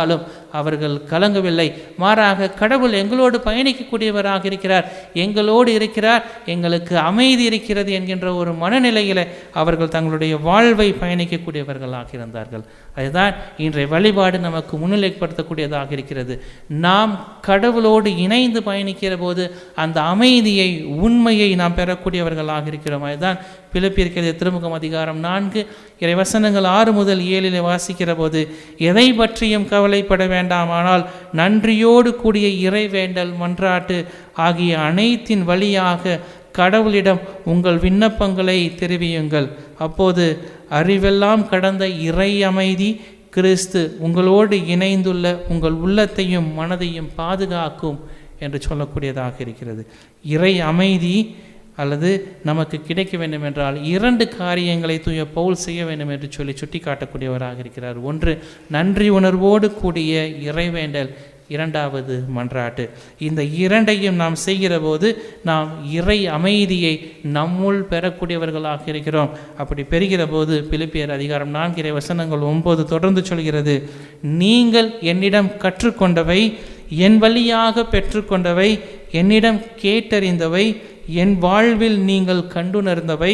அவர்கள் கலங்கவில்லை மாறாக கடவுள் எங்களோடு பயணிக்கக்கூடியவராக இருக்கிறார் எங்களோடு இருக்கிறார் எங்களுக்கு அமைதி இருக்கிறது என்கின்ற ஒரு மனநிலையில் அவர்கள் தங்களுடைய வாழ்வை பயணிக்கக்கூடியவர்களாக இருந்தார்கள் அதுதான் இன்றைய வழிபாடு நமக்கு முன்னிலைப்படுத்தக்கூடியதாக இருக்கிறது நாம் கடவுளோடு இணைந்து பயணிக்கிற போது அந்த அமைதியை உண்மையை நாம் பெறக்கூடியவர்களாக இருக்கிறோம் அதுதான் பிலிப்பியிருக்கிறது திருமுகம் அதிகாரம் நான்கு இறை வசனங்கள் ஆறு முதல் ஏழில் வாசிக்கிற போது எதை பற்றியும் கவலைப்பட வேண்டாம் ஆனால் நன்றியோடு கூடிய இறைவேண்டல் மன்றாட்டு ஆகிய அனைத்தின் வழியாக கடவுளிடம் உங்கள் விண்ணப்பங்களை தெரிவியுங்கள் அப்போது அறிவெல்லாம் கடந்த இறை அமைதி கிறிஸ்து உங்களோடு இணைந்துள்ள உங்கள் உள்ளத்தையும் மனதையும் பாதுகாக்கும் என்று சொல்லக்கூடியதாக இருக்கிறது இறை அமைதி அல்லது நமக்கு கிடைக்க வேண்டும் என்றால் இரண்டு காரியங்களை தூய பவுல் செய்ய வேண்டும் என்று சொல்லி சுட்டி காட்டக்கூடியவராக இருக்கிறார் ஒன்று நன்றி உணர்வோடு கூடிய இறைவேண்டல் இரண்டாவது மன்றாட்டு இந்த இரண்டையும் நாம் செய்கிற போது நாம் இறை அமைதியை நம்முள் பெறக்கூடியவர்களாக இருக்கிறோம் அப்படி பெறுகிற போது பிலிப்பியர் அதிகாரம் நான்கு இறை வசனங்கள் ஒன்பது தொடர்ந்து சொல்கிறது நீங்கள் என்னிடம் கற்றுக்கொண்டவை என் வழியாக பெற்றுக்கொண்டவை என்னிடம் கேட்டறிந்தவை என் வாழ்வில் நீங்கள் கண்டுணர்ந்தவை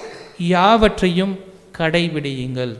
யாவற்றையும் கடைபிடியுங்கள்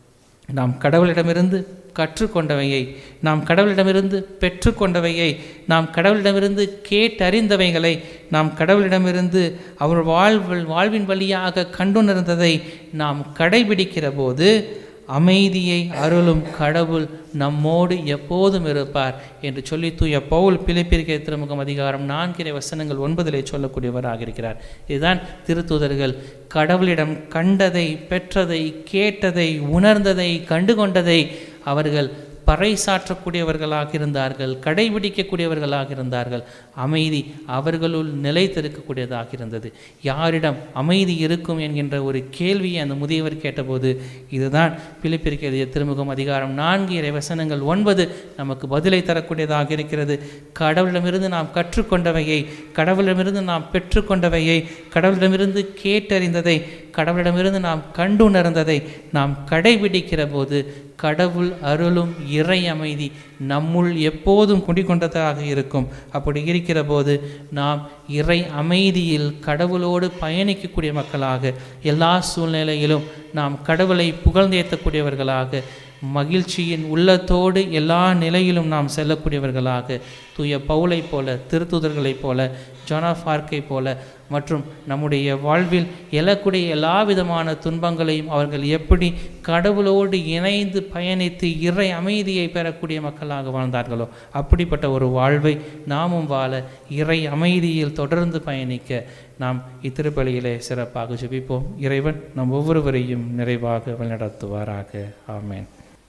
நாம் கடவுளிடமிருந்து கற்றுக்கொண்டவையை நாம் கடவுளிடமிருந்து பெற்றுக்கொண்டவையை நாம் கடவுளிடமிருந்து கேட்டறிந்தவைகளை நாம் கடவுளிடமிருந்து அவர் வாழ்வில் வாழ்வின் வழியாக கண்டுணர்ந்ததை நாம் கடைபிடிக்கிற போது அமைதியை அருளும் கடவுள் நம்மோடு எப்போதும் இருப்பார் என்று சொல்லி தூய பவுல் பிழைப்பிருக்கிற திருமுகம் அதிகாரம் நான்கிற வசனங்கள் ஒன்பதிலே சொல்லக்கூடியவராக இருக்கிறார் இதுதான் திருத்தூதர்கள் கடவுளிடம் கண்டதை பெற்றதை கேட்டதை உணர்ந்ததை கண்டுகொண்டதை அவர்கள் பறைசாற்றக்கூடியவர்களாக இருந்தார்கள் கடைபிடிக்கக்கூடியவர்களாக இருந்தார்கள் அமைதி அவர்களுள் நிலைத்திருக்கக்கூடியதாக இருந்தது யாரிடம் அமைதி இருக்கும் என்கின்ற ஒரு கேள்வியை அந்த முதியவர் கேட்டபோது இதுதான் பிலிப்பிற்கு எழுதிய திருமுகம் அதிகாரம் நான்கு இறை வசனங்கள் ஒன்பது நமக்கு பதிலை தரக்கூடியதாக இருக்கிறது கடவுளிடமிருந்து நாம் கற்றுக்கொண்டவையை கடவுளிடமிருந்து நாம் பெற்றுக்கொண்டவையை கடவுளிடமிருந்து கேட்டறிந்ததை கடவுளிடமிருந்து நாம் கண்டுணர்ந்ததை நாம் கடைபிடிக்கிற போது கடவுள் அருளும் இறை அமைதி நம்முள் எப்போதும் குடிகொண்டதாக இருக்கும் அப்படி இருக்கிற போது நாம் இறை அமைதியில் கடவுளோடு பயணிக்கக்கூடிய மக்களாக எல்லா சூழ்நிலையிலும் நாம் கடவுளை புகழ்ந்தேற்றக்கூடியவர்களாக மகிழ்ச்சியின் உள்ளத்தோடு எல்லா நிலையிலும் நாம் செல்லக்கூடியவர்களாக தூய பவுலைப் போல திருத்துதர்களைப் போல ஜோனாஃப் ஆர்க்கை போல மற்றும் நம்முடைய வாழ்வில் எழக்கூடிய எல்லா விதமான துன்பங்களையும் அவர்கள் எப்படி கடவுளோடு இணைந்து பயணித்து இறை அமைதியை பெறக்கூடிய மக்களாக வாழ்ந்தார்களோ அப்படிப்பட்ட ஒரு வாழ்வை நாமும் வாழ இறை அமைதியில் தொடர்ந்து பயணிக்க நாம் இத்திருப்பலியிலே சிறப்பாக ஜெபிப்போம் இறைவன் நம் ஒவ்வொருவரையும் நிறைவாக வழிநடத்துவாராக ஆமென்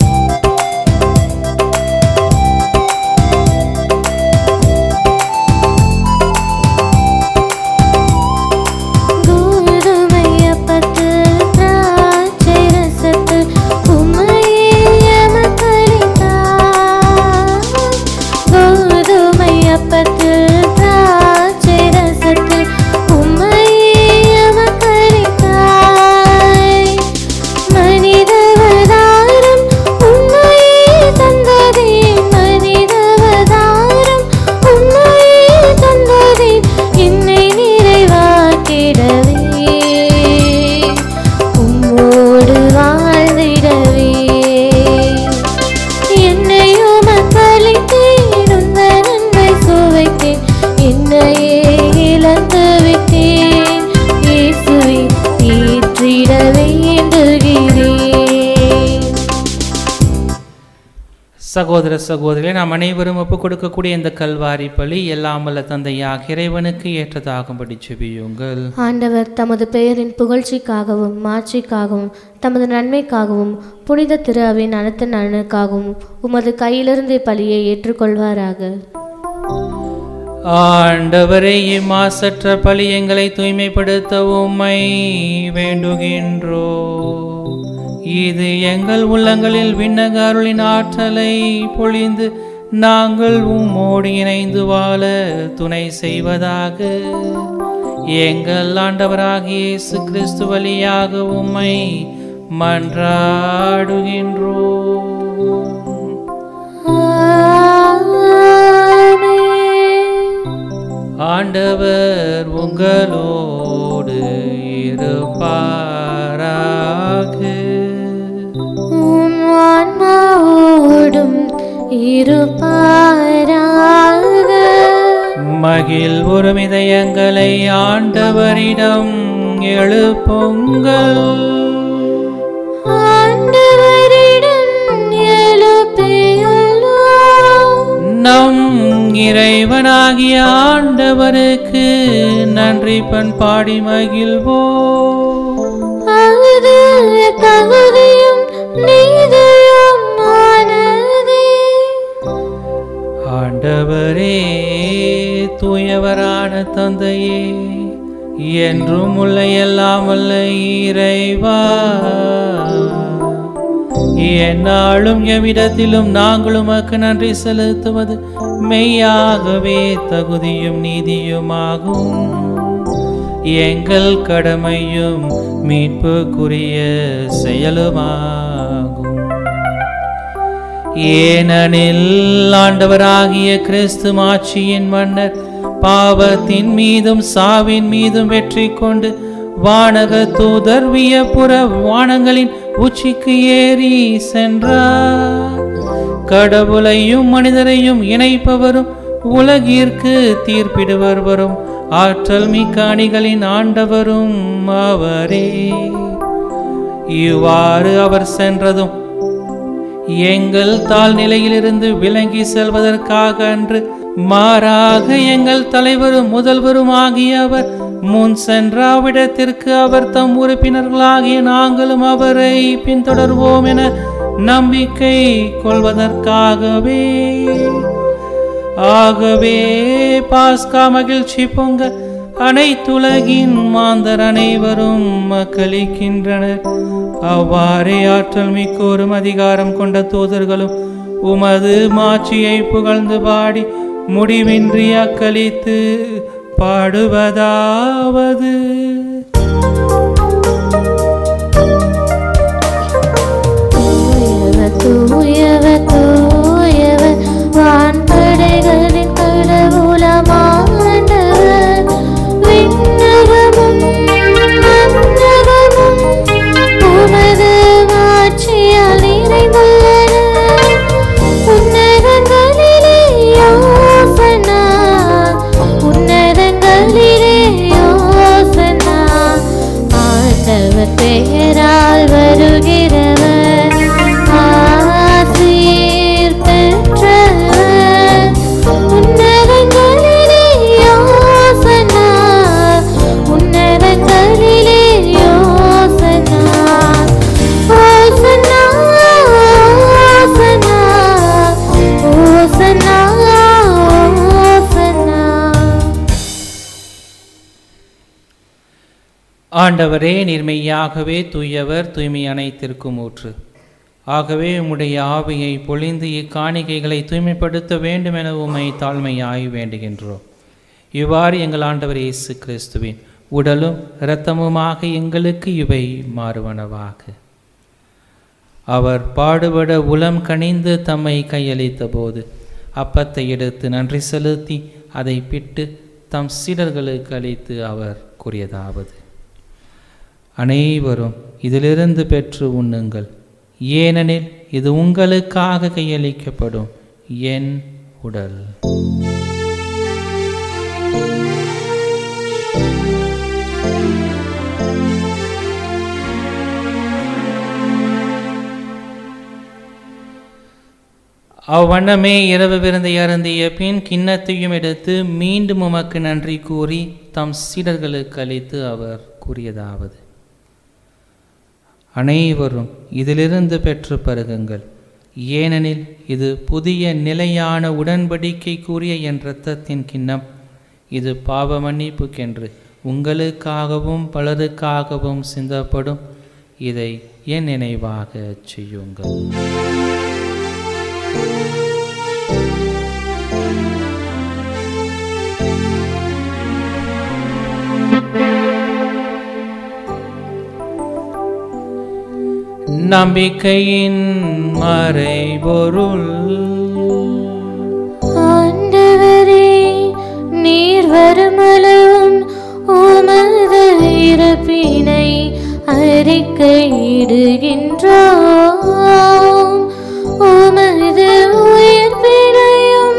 கோதுமை அப்பத்தில் திராட்சை ரசத்தில் உம்மையே எமக்களித்தார். கோதுமை அப்பத்தில் திராட்சை ரசத்தில் உம்மையே எமக்களித்தாய். மனிதவதாரம் உம்மையே தந்ததே மனிதவதாரம் உம்மையே தந்ததே என்னை நிறைவாக்கிடவே உம்மோடு வாழ்ந்திடவே என்னையும் மக்களித்தேன் உந்த நன்மை சுவைத்தேன் என்னையே இழந்து விட்டேன் இயேசுவை ஏற்றிட வேண்டுகிறேன் சகோதர சகோதரிகளை நாம் அனைவரும் ஒப்புக் கொடுக்கக்கூடிய இந்த கல்வாரி பலி எல்லாம் வல்ல தந்தையாக இறைவனுக்கு ஏற்றதாகும்படி செபியுங்கள் ஆண்டவர் தமது பெயரின் புகழ்ச்சிக்காகவும் மாட்சிக்காகவும் தமது நன்மைக்காகவும் புனித திரு அவையின் அனைத்து நலனுக்காகவும் உமது கையிலிருந்து பலியை ஏற்றுக்கொள்வாராக ஆண்டவரே இம்மாசற்ற பலி எங்களை தூய்மைப்படுத்த உம்மை வேண்டுகின்றோ இது எங்கள் உள்ளங்களில் விண்ணக அருளின் ஆற்றலை பொழிந்து நாங்கள் உம்மோடு இணைந்து வாழ துணை செய்வதாக எங்கள் ஆண்டவராகிய இயேசு கிறிஸ்து வழியாக உம்மை மன்றாடுகின்றோம் ஆண்டவர் உங்களோடு இருப்பாராக உம் ஆன்மாவோடும் இருப்பாராக மகிழ் ஒருமிதயங்களை ஆண்டவரிடம் எழுப்புங்கள் ஆண்டவரிடம் எழுப்பியுள்ளோம் நம் இறைவனாகிய ஆண்டவருக்கு நன்றி பண்பாடி மகிழ்வோம் அது தகுதியும் நீதியும் ஆனதே ஆண்டவரே தூயவரான தந்தையே என்றும் உள்ள எல்லாம் வல்ல இறைவா எந்நாளும் எவ்விடத்திலும் நாங்கள் உமக்கு நன்றி செலுத்துவது மெய்யாகவே தகுதியும் நீதியுமாகும் எங்கள் கடமையும் மீட்புக்குரிய செயலுமாகும் ஏனெனில் ஆண்டவராகிய கிறிஸ்து மாட்சியின் மன்னர் பாவத்தின் மீதும் சாவின் மீதும் வெற்றி கொண்டு வானக தூதர் வியப்புற வானங்களின் உச்சிக்கு ஏறி சென்றார் கடவுளையும் மனிதரையும் இணைப்பவரும் உலகிற்கு தீர்ப்பிடுவர் வரும் ஆற்றல் மிக்க அணிகளின் ஆண்டவரும் அவரே இவ்வாறு அவர் சென்றதும் எங்கள் தாழ்நிலையிலிருந்து விலகி செல்வதற்காக அன்று மாறாக எங்கள் தலைவரும் முதல்வரும் ஆகிய அவர் முன் சென்ற அவ்விடத்திற்கு அவர் தம் உறுப்பினர்களாகிய நாங்களும் அவரை பின்தொடர்வோம் என நம்பிக்கை கொள்வதற்காகவே ஆகவே பாஸ்கா மகிழ்ச்சி பொங்க அனைத்துலகின் மாந்தர் அனைவரும் மக்களிக்கின்றனர் அவ்வாறே ஆற்றல் மிக்கோரும் அதிகாரம் கொண்ட தூதர்களும் உமது மாட்சியை புகழ்ந்து பாடி முடிவின்றி அக்களித்து பாடுவதாவது தூயவர் தூயவர் தூயவர் வான்படைகளின் கடவுளமானவர் விண்ணகமும் மண்ணகமும் உமது மாட்சியால் நிறைந்துள்ளன உன்னதங்களிலே யோசனா உன்னதங்களிலே யோசனா ஆண்டவர் பெயரால் வருகிறவர் ஆசீர் பெற்றவர் உன்னதங்களிலே யோசனா உன்னதங்களிலே யோசனா ஓசனா ஓசனா ஓசனா ஓசனா ஆண்டவரே நீர்மையாகவே தூயவர் தூய்மை அனைத்திற்கும் ஊற்று ஆகவே உம்முடைய ஆவியை பொழிந்து இக்காணிக்கைகளை தூய்மைப்படுத்த வேண்டும் என உம்மை தாழ்மையாய் வேண்டுகின்றோம் இவ்வாறு எங்கள் ஆண்டவர் இயேசு கிறிஸ்துவின் உடலும் இரத்தமுமாக எங்களுக்கு இவை மாறுவனவாக அவர் பாடுபட உளம் கனிந்து தம்மை கையளித்த போது அப்பத்தை எடுத்து நன்றி செலுத்தி அதை பிட்டு தம் சீடர்களுக்கு அளித்து அவர் கூறியதாவது அனைவரும் இதிலிருந்து பெற்று உண்ணுங்கள் ஏனெனில் இது உங்களுக்காக கையளிக்கப்படும் என் உடல் அவ்வண்ணமே இரவு விருந்தை அருந்திய பின் கிண்ணத்தையும் எடுத்து மீண்டும் உமக்கு நன்றி கூறி தம் சீடர்களுக்கு அளித்து அவர் கூறியதாவது அனைவரும் இதிலிருந்து பெற்று பருகுங்கள் ஏனெனில் இது புதிய நிலையான உடன்படிக்கை கூறிய என் இரத்தத்தின் கிண்ணம் இது பாவ மன்னிப்புக்கென்று உங்களுக்காகவும் பலருக்காகவும் சிந்தப்படும் இதை என் நினைவாக செய்யுங்கள் நம்பிக்கையின் மறைபொருள் ஆண்டவரே நீர் வருமளவும் உமது இறப்பினை அறிக்கையிடுகின்றோம் உமது உயிர்ப்பினையும்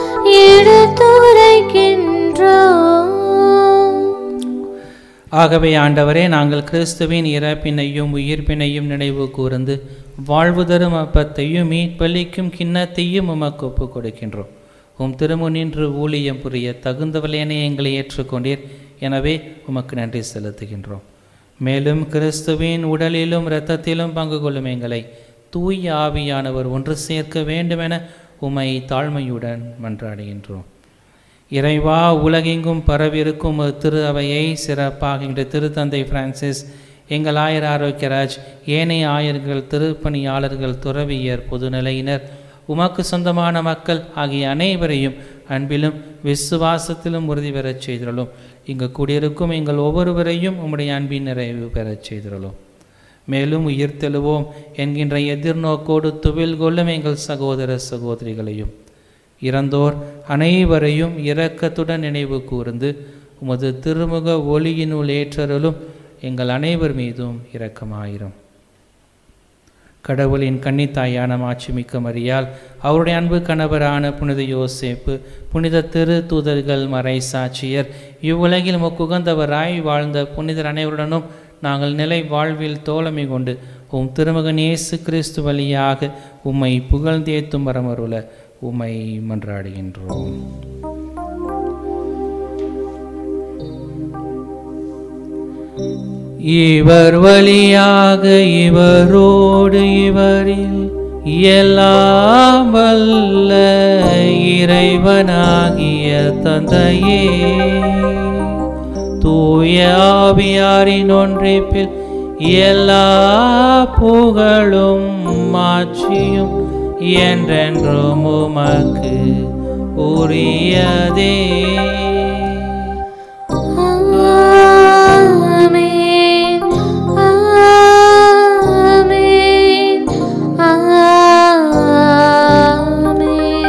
எடுத்துரைக்கின்றோம் ஆகவே ஆண்டவரே நாங்கள் கிறிஸ்துவின் இறப்பினையும் உயிர்ப்பினையும் நினைவு கூர்ந்து வாழ்வு தரும் அப்பத்தையும் மீட்பளிக்கும் கிண்ணத்தையும் உமக்கு ஒப்புக் கொடுக்கின்றோம் உம் திருமுனின்று ஊழியம் புரிய தகுந்தவளையனை எங்களை ஏற்றுக்கொண்டீர் எனவே உமக்கு நன்றி செலுத்துகின்றோம் மேலும் கிறிஸ்துவின் உடலிலும் இரத்தத்திலும் பங்கு கொள்ளும் எங்களை தூய ஆவியானவர் ஒன்று சேர்க்க வேண்டுமென உமை தாழ்மையுடன் மன்றாடுகின்றோம் இறைவா உலகெங்கும் பரவிருக்கும் ஒரு திரு அவையை சிறப்பாக இன்று திருத்தந்தை பிரான்சிஸ் எங்கள் ஆயர் ஆரோக்கியராஜ் ஏனைய ஆயர்கள் திருப்பணியாளர்கள் துறவியர் பொதுநிலையினர் உமக்கு சொந்தமான மக்கள் ஆகிய அனைவரையும் அன்பிலும் விசுவாசத்திலும் உறுதி பெறச் செய்திருளும் இங்கு கூடியிருக்கும் எங்கள் ஒவ்வொருவரையும் உம்முடைய அன்பின் நிறைவு பெறச் செய்திருளும் மேலும் உயிர்த்தெழுவோம் என்கின்ற எதிர்நோக்கோடு துவில் கொள்ளும் எங்கள் சகோதர சகோதரிகளையும் இறந்தோர் அனைவரையும் இரக்கத்துடன் நினைவு கூர்ந்து உமது திருமுக ஒளியினுள் ஏற்றருளும் எங்கள் அனைவர் மீதும் இரக்கமாயிரும் கடவுளின் கன்னித்தாயான மாட்சிமிக்க மரியால் அவருடைய அன்பு கணவரான புனித யோசேப்பு புனித திரு தூதர்கள் மறை சாட்சியர் இவ்வுலகில் முக்குகந்தவராய் வாழ்ந்த புனிதர் அனைவருடனும் நாங்கள் நிலை வாழ்வில் தோழமை கொண்டு உம் திருமகன் இயேசு கிறிஸ்து வழியாக உம்மை புகழ்ந்தேத்தும் வரமருள உம்மை மன்றாடுகின்றோம் இவர் வழியாக இவரோடு இவரில் எல்லாம் வல்ல இறைவனாகிய தந்தையே தூய ஆவியாரின் ஒன்றிப்பில் எல்லா புகழும் மாட்சியும் என்றென்றும் உமக்கு உரியதே ஆமென் ஆமென் ஆமென்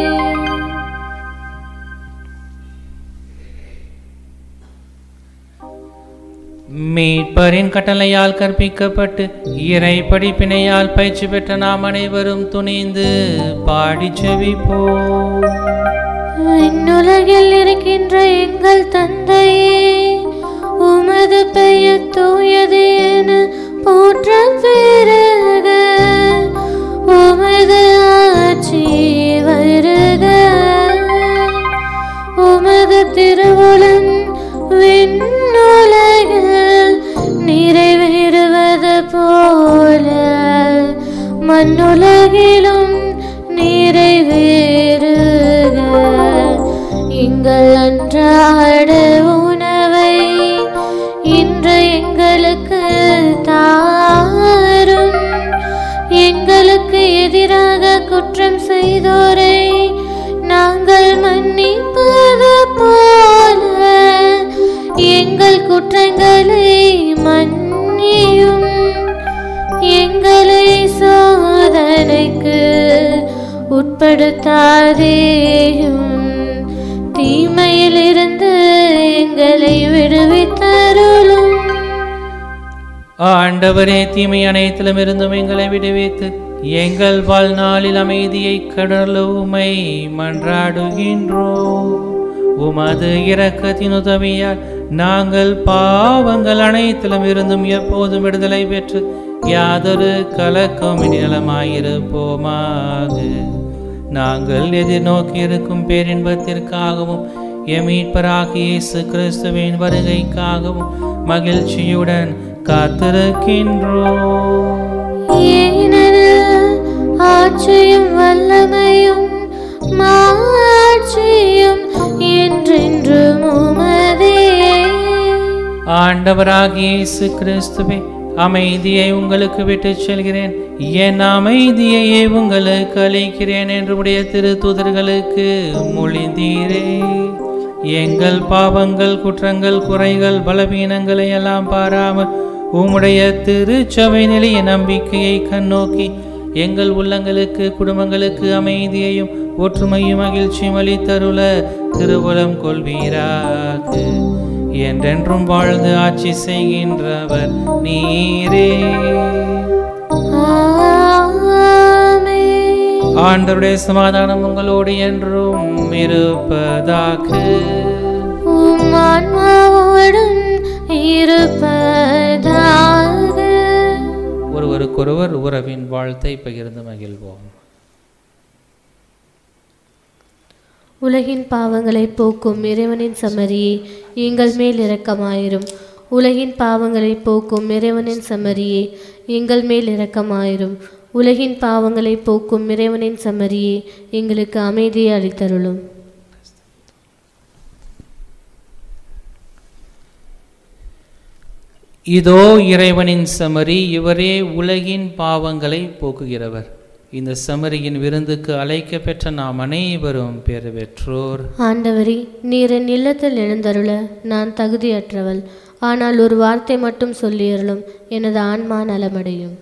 மீட்பரின் கட்டளையால் கற்பிக்கப்பட்டு இறை படிப்பினையால் பயிற்சி பெற்ற நாம் அனைவரும் துணிந்து பாடி செவிப்போம் விண்ணுலகில் இருக்கின்ற எங்கள் தந்தையே உமது பெயர் தூயது என போற்ற பெருக உமது ஆட்சி வருக உமது திருவுளம் விண்ணுலகில் நிறைவேறுவது போல மண்ணுலகிலும் நிறைவேறுக எங்கள் அன்றாட உணவை இன்று எங்களுக்கு தாரும் எங்களுக்கு எதிராக குற்றம் செய்தோரை நாங்கள் மன்னிப்பது போல எங்கள் குற்றங்களை மன்னியும் எங்களை சோதனைக்கு உட்படுத்தாதேயும் தீமையிலிருந்து எங்களை விடுவித்தருளும் ஆண்டவரே தீமை அனைத்திலும் இருந்தும் எங்களை விடுவித்து எங்கள் வாழ்நாளில் அமைதியை கடலுமை மன்றாடுகின்றோம் உமது இரக்கத்தின் உதவியால் நாங்கள் பாவங்கள் அனைத்திலும் இருந்தும் எப்போதும் விடுதலை பெற்று யாதொரு கலக்கமின் நலமாயிருப்போமாக நாங்கள் எதிர்நோக்கி இருக்கும் பேரின்பத்திற்காகவும் எம் மீட்பராகிய இயேசு கிறிஸ்துவின் வருகைக்காகவும் மகிழ்ச்சியுடன் காத்திருக்கின்றோம் ஏனெனில் ஆட்சியும் வல்லமையும் மாட்சியும் என்றென்றும் உமதே ஆண்டவராகிய இயேசு கிறிஸ்துவே அமைதியை உங்களுக்கு விட்டுச் செல்கிறேன் என் அமைதியையே உங்களுக்கு அளிக்கிறேன் என்று உடைய திரு தூதர்களுக்கு மொழிந்தீரே எங்கள் பாவங்கள் குற்றங்கள் குறைகள் பலவீனங்களை எல்லாம் பாராமல் உம்முடைய திருச்சபை நிலைய நம்பிக்கையை கண்ணோக்கி எங்கள் உள்ளங்களுக்கு குடும்பங்களுக்கு அமைதியையும் ஒற்றுமையும் மகிழ்ச்சியும் அளித்தருள திருவுளம் கொள்வீராக என்றென்றும் வாழ்ந்து ஆட்சி செய்கின்றவர் நீரே ஆமென். ஆண்டவருடைய சமாதானம் உங்களோடு என்றும் இருப்பதாக உம் ஆன்மாவோடும் இருப்பதாக ஒருவருக்கொருவர் உறவின் வாழ்த்தை பகிர்ந்து மகிழ்வோம் உலகின் பாவங்களை போக்கும் இறைவனின் சமரியே எங்கள் மேல் இரக்கமாயிரும் உலகின் பாவங்களை போக்கும் இறைவனின் சமரியே எங்கள் மேல் இரக்கமாயிரும் உலகின் பாவங்களை போக்கும் இறைவனின் சமரியே எங்களுக்கு அமைதியை அளித்தருளும் இதோ இறைவனின் சமரி இவரே உலகின் பாவங்களை போக்குகிறவர் இந்த சமரியின் விருந்துக்கு அழைக்க பெற்ற நாம் அனைவரும் பேறு பெற்றோர் ஆண்டவரே நீர் என் இல்லத்தில் எழுந்தருள நான் தகுதியற்றவள் ஆனால் ஒரு வார்த்தை மட்டும் சொல்லியருளும் எனது ஆன்மா நலமடையும்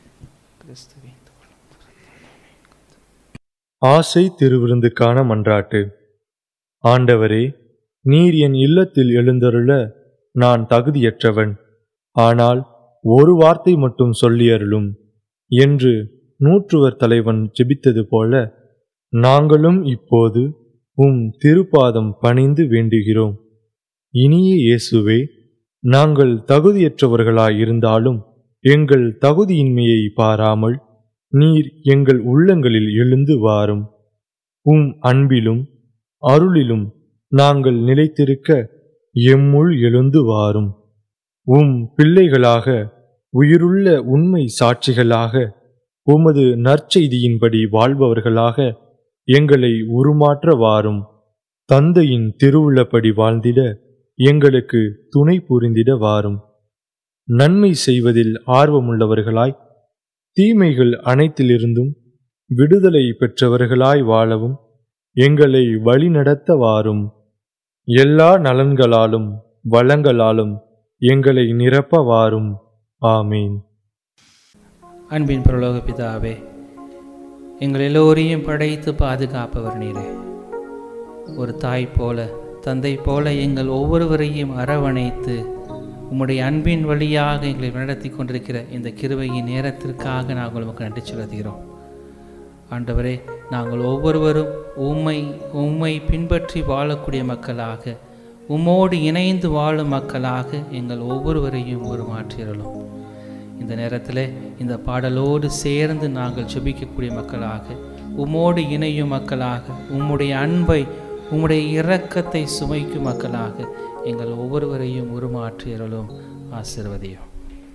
ஆசை திருவிருந்துக்கான மன்றாட்டு ஆண்டவரே நீர் என் இல்லத்தில் எழுந்தருள நான் தகுதியற்றவன் ஆனால் ஒரு வார்த்தை மட்டும் சொல்லியருளும் என்று நூற்றுவர் தலைவன் ஜெபித்தது போல நாங்களும் இப்போது உம் திருப்பாதம் பணிந்து வேண்டுகிறோம் இனிய இயேசுவே நாங்கள் தகுதியற்றவர்களாயிருந்தாலும் எங்கள் தகுதியின்மையை பாராமல் நீர் எங்கள் உள்ளங்களில் எழுந்து வாரும் உம் அன்பிலும் அருளிலும் நாங்கள் நிலைத்திருக்க எம்முள் எழுந்து வாரும் உம் பிள்ளைகளாக உயிருள்ள உண்மை சாட்சிகளாக உமது நற்செய்தியின்படி வாழ்பவர்களாக எங்களை உருமாற்ற வாரும் தந்தையின் திருவுள்ளப்படி வாழ்ந்திட எங்களுக்கு துணை புரிந்திட வாரும் நன்மை செய்வதில் ஆர்வமுள்ளவர்களாய் தீமைகள் அனைத்திலிருந்தும் விடுதலை பெற்றவர்களாய் வாழவும் எங்களை வழிநடத்த வாரும் எல்லா நலன்களாலும் வளங்களாலும் எங்களை நிரப்ப வாரும் ஆமீன் அன்பின் பிரலோக பிதாவே எங்கள் எல்லோரையும் படைத்து பாதுகாப்பவர் நீரே ஒரு தாய் போல தந்தை போல எங்கள் ஒவ்வொருவரையும் அரவணைத்து உம்முடைய அன்பின் வழியாக எங்களை நடத்தி கொண்டிருக்கிற இந்த கிருபையின் நேரத்திற்காக நாங்கள் உமக்கு நன்றி செலுத்துகிறோம் ஆண்டவரே நாங்கள் ஒவ்வொருவரும் உம்மை உம்மை பின்பற்றி வாழக்கூடிய மக்களாக உம்மோடு இணைந்து வாழும் மக்களாக எங்கள் ஒவ்வொருவரையும் உருமாற்றியறலும் இந்த நேரத்தில் இந்த பாடலோடு சேர்ந்து நாங்கள் ஜெபிக்கக்கூடிய மக்களாக உம்மோடு இணையும் மக்களாக உம்முடைய அன்பை உம்முடைய இரக்கத்தை சுமைக்கும் மக்களாக எங்கள் ஒவ்வொருவரையும் உருமாற்றியறலும் ஆசிர்வதியும்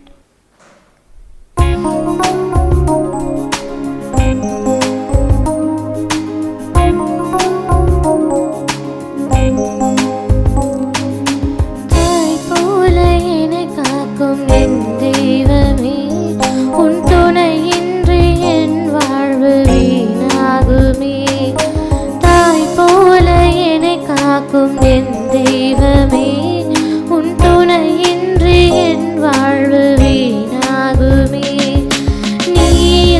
தாய் போல என்னை காக்கும் என் தெய்வமே உன் துணையின்றி என் வாழ்வு வீணாகுமே தாய் போல என்னை காக்கும் என் தெய்வமே உன் துணையின்றி என் வாழ்வு வீணாகுமே நீ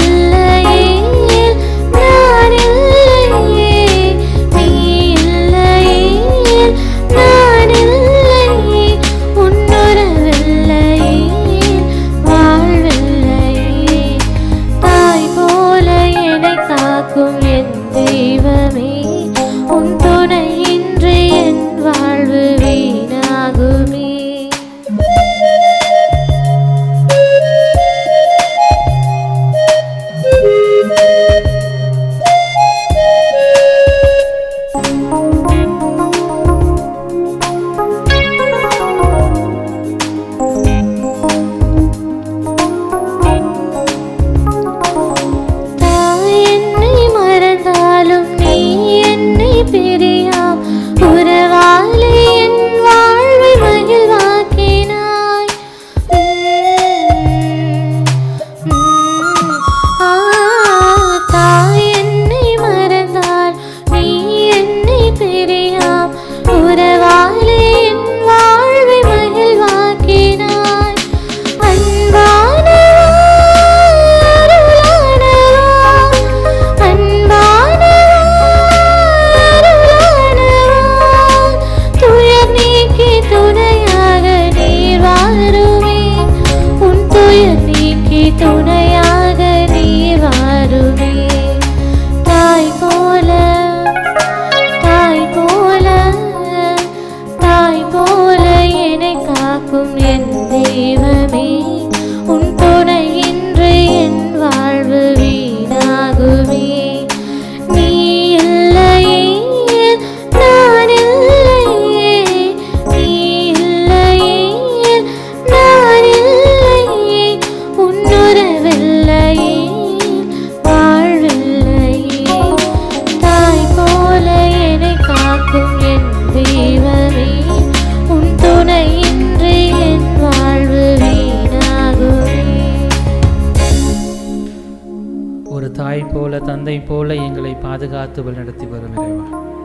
அன்னையைப் போல எங்களை பாதுகாத்து வழிநடத்தி வரும் இறைவா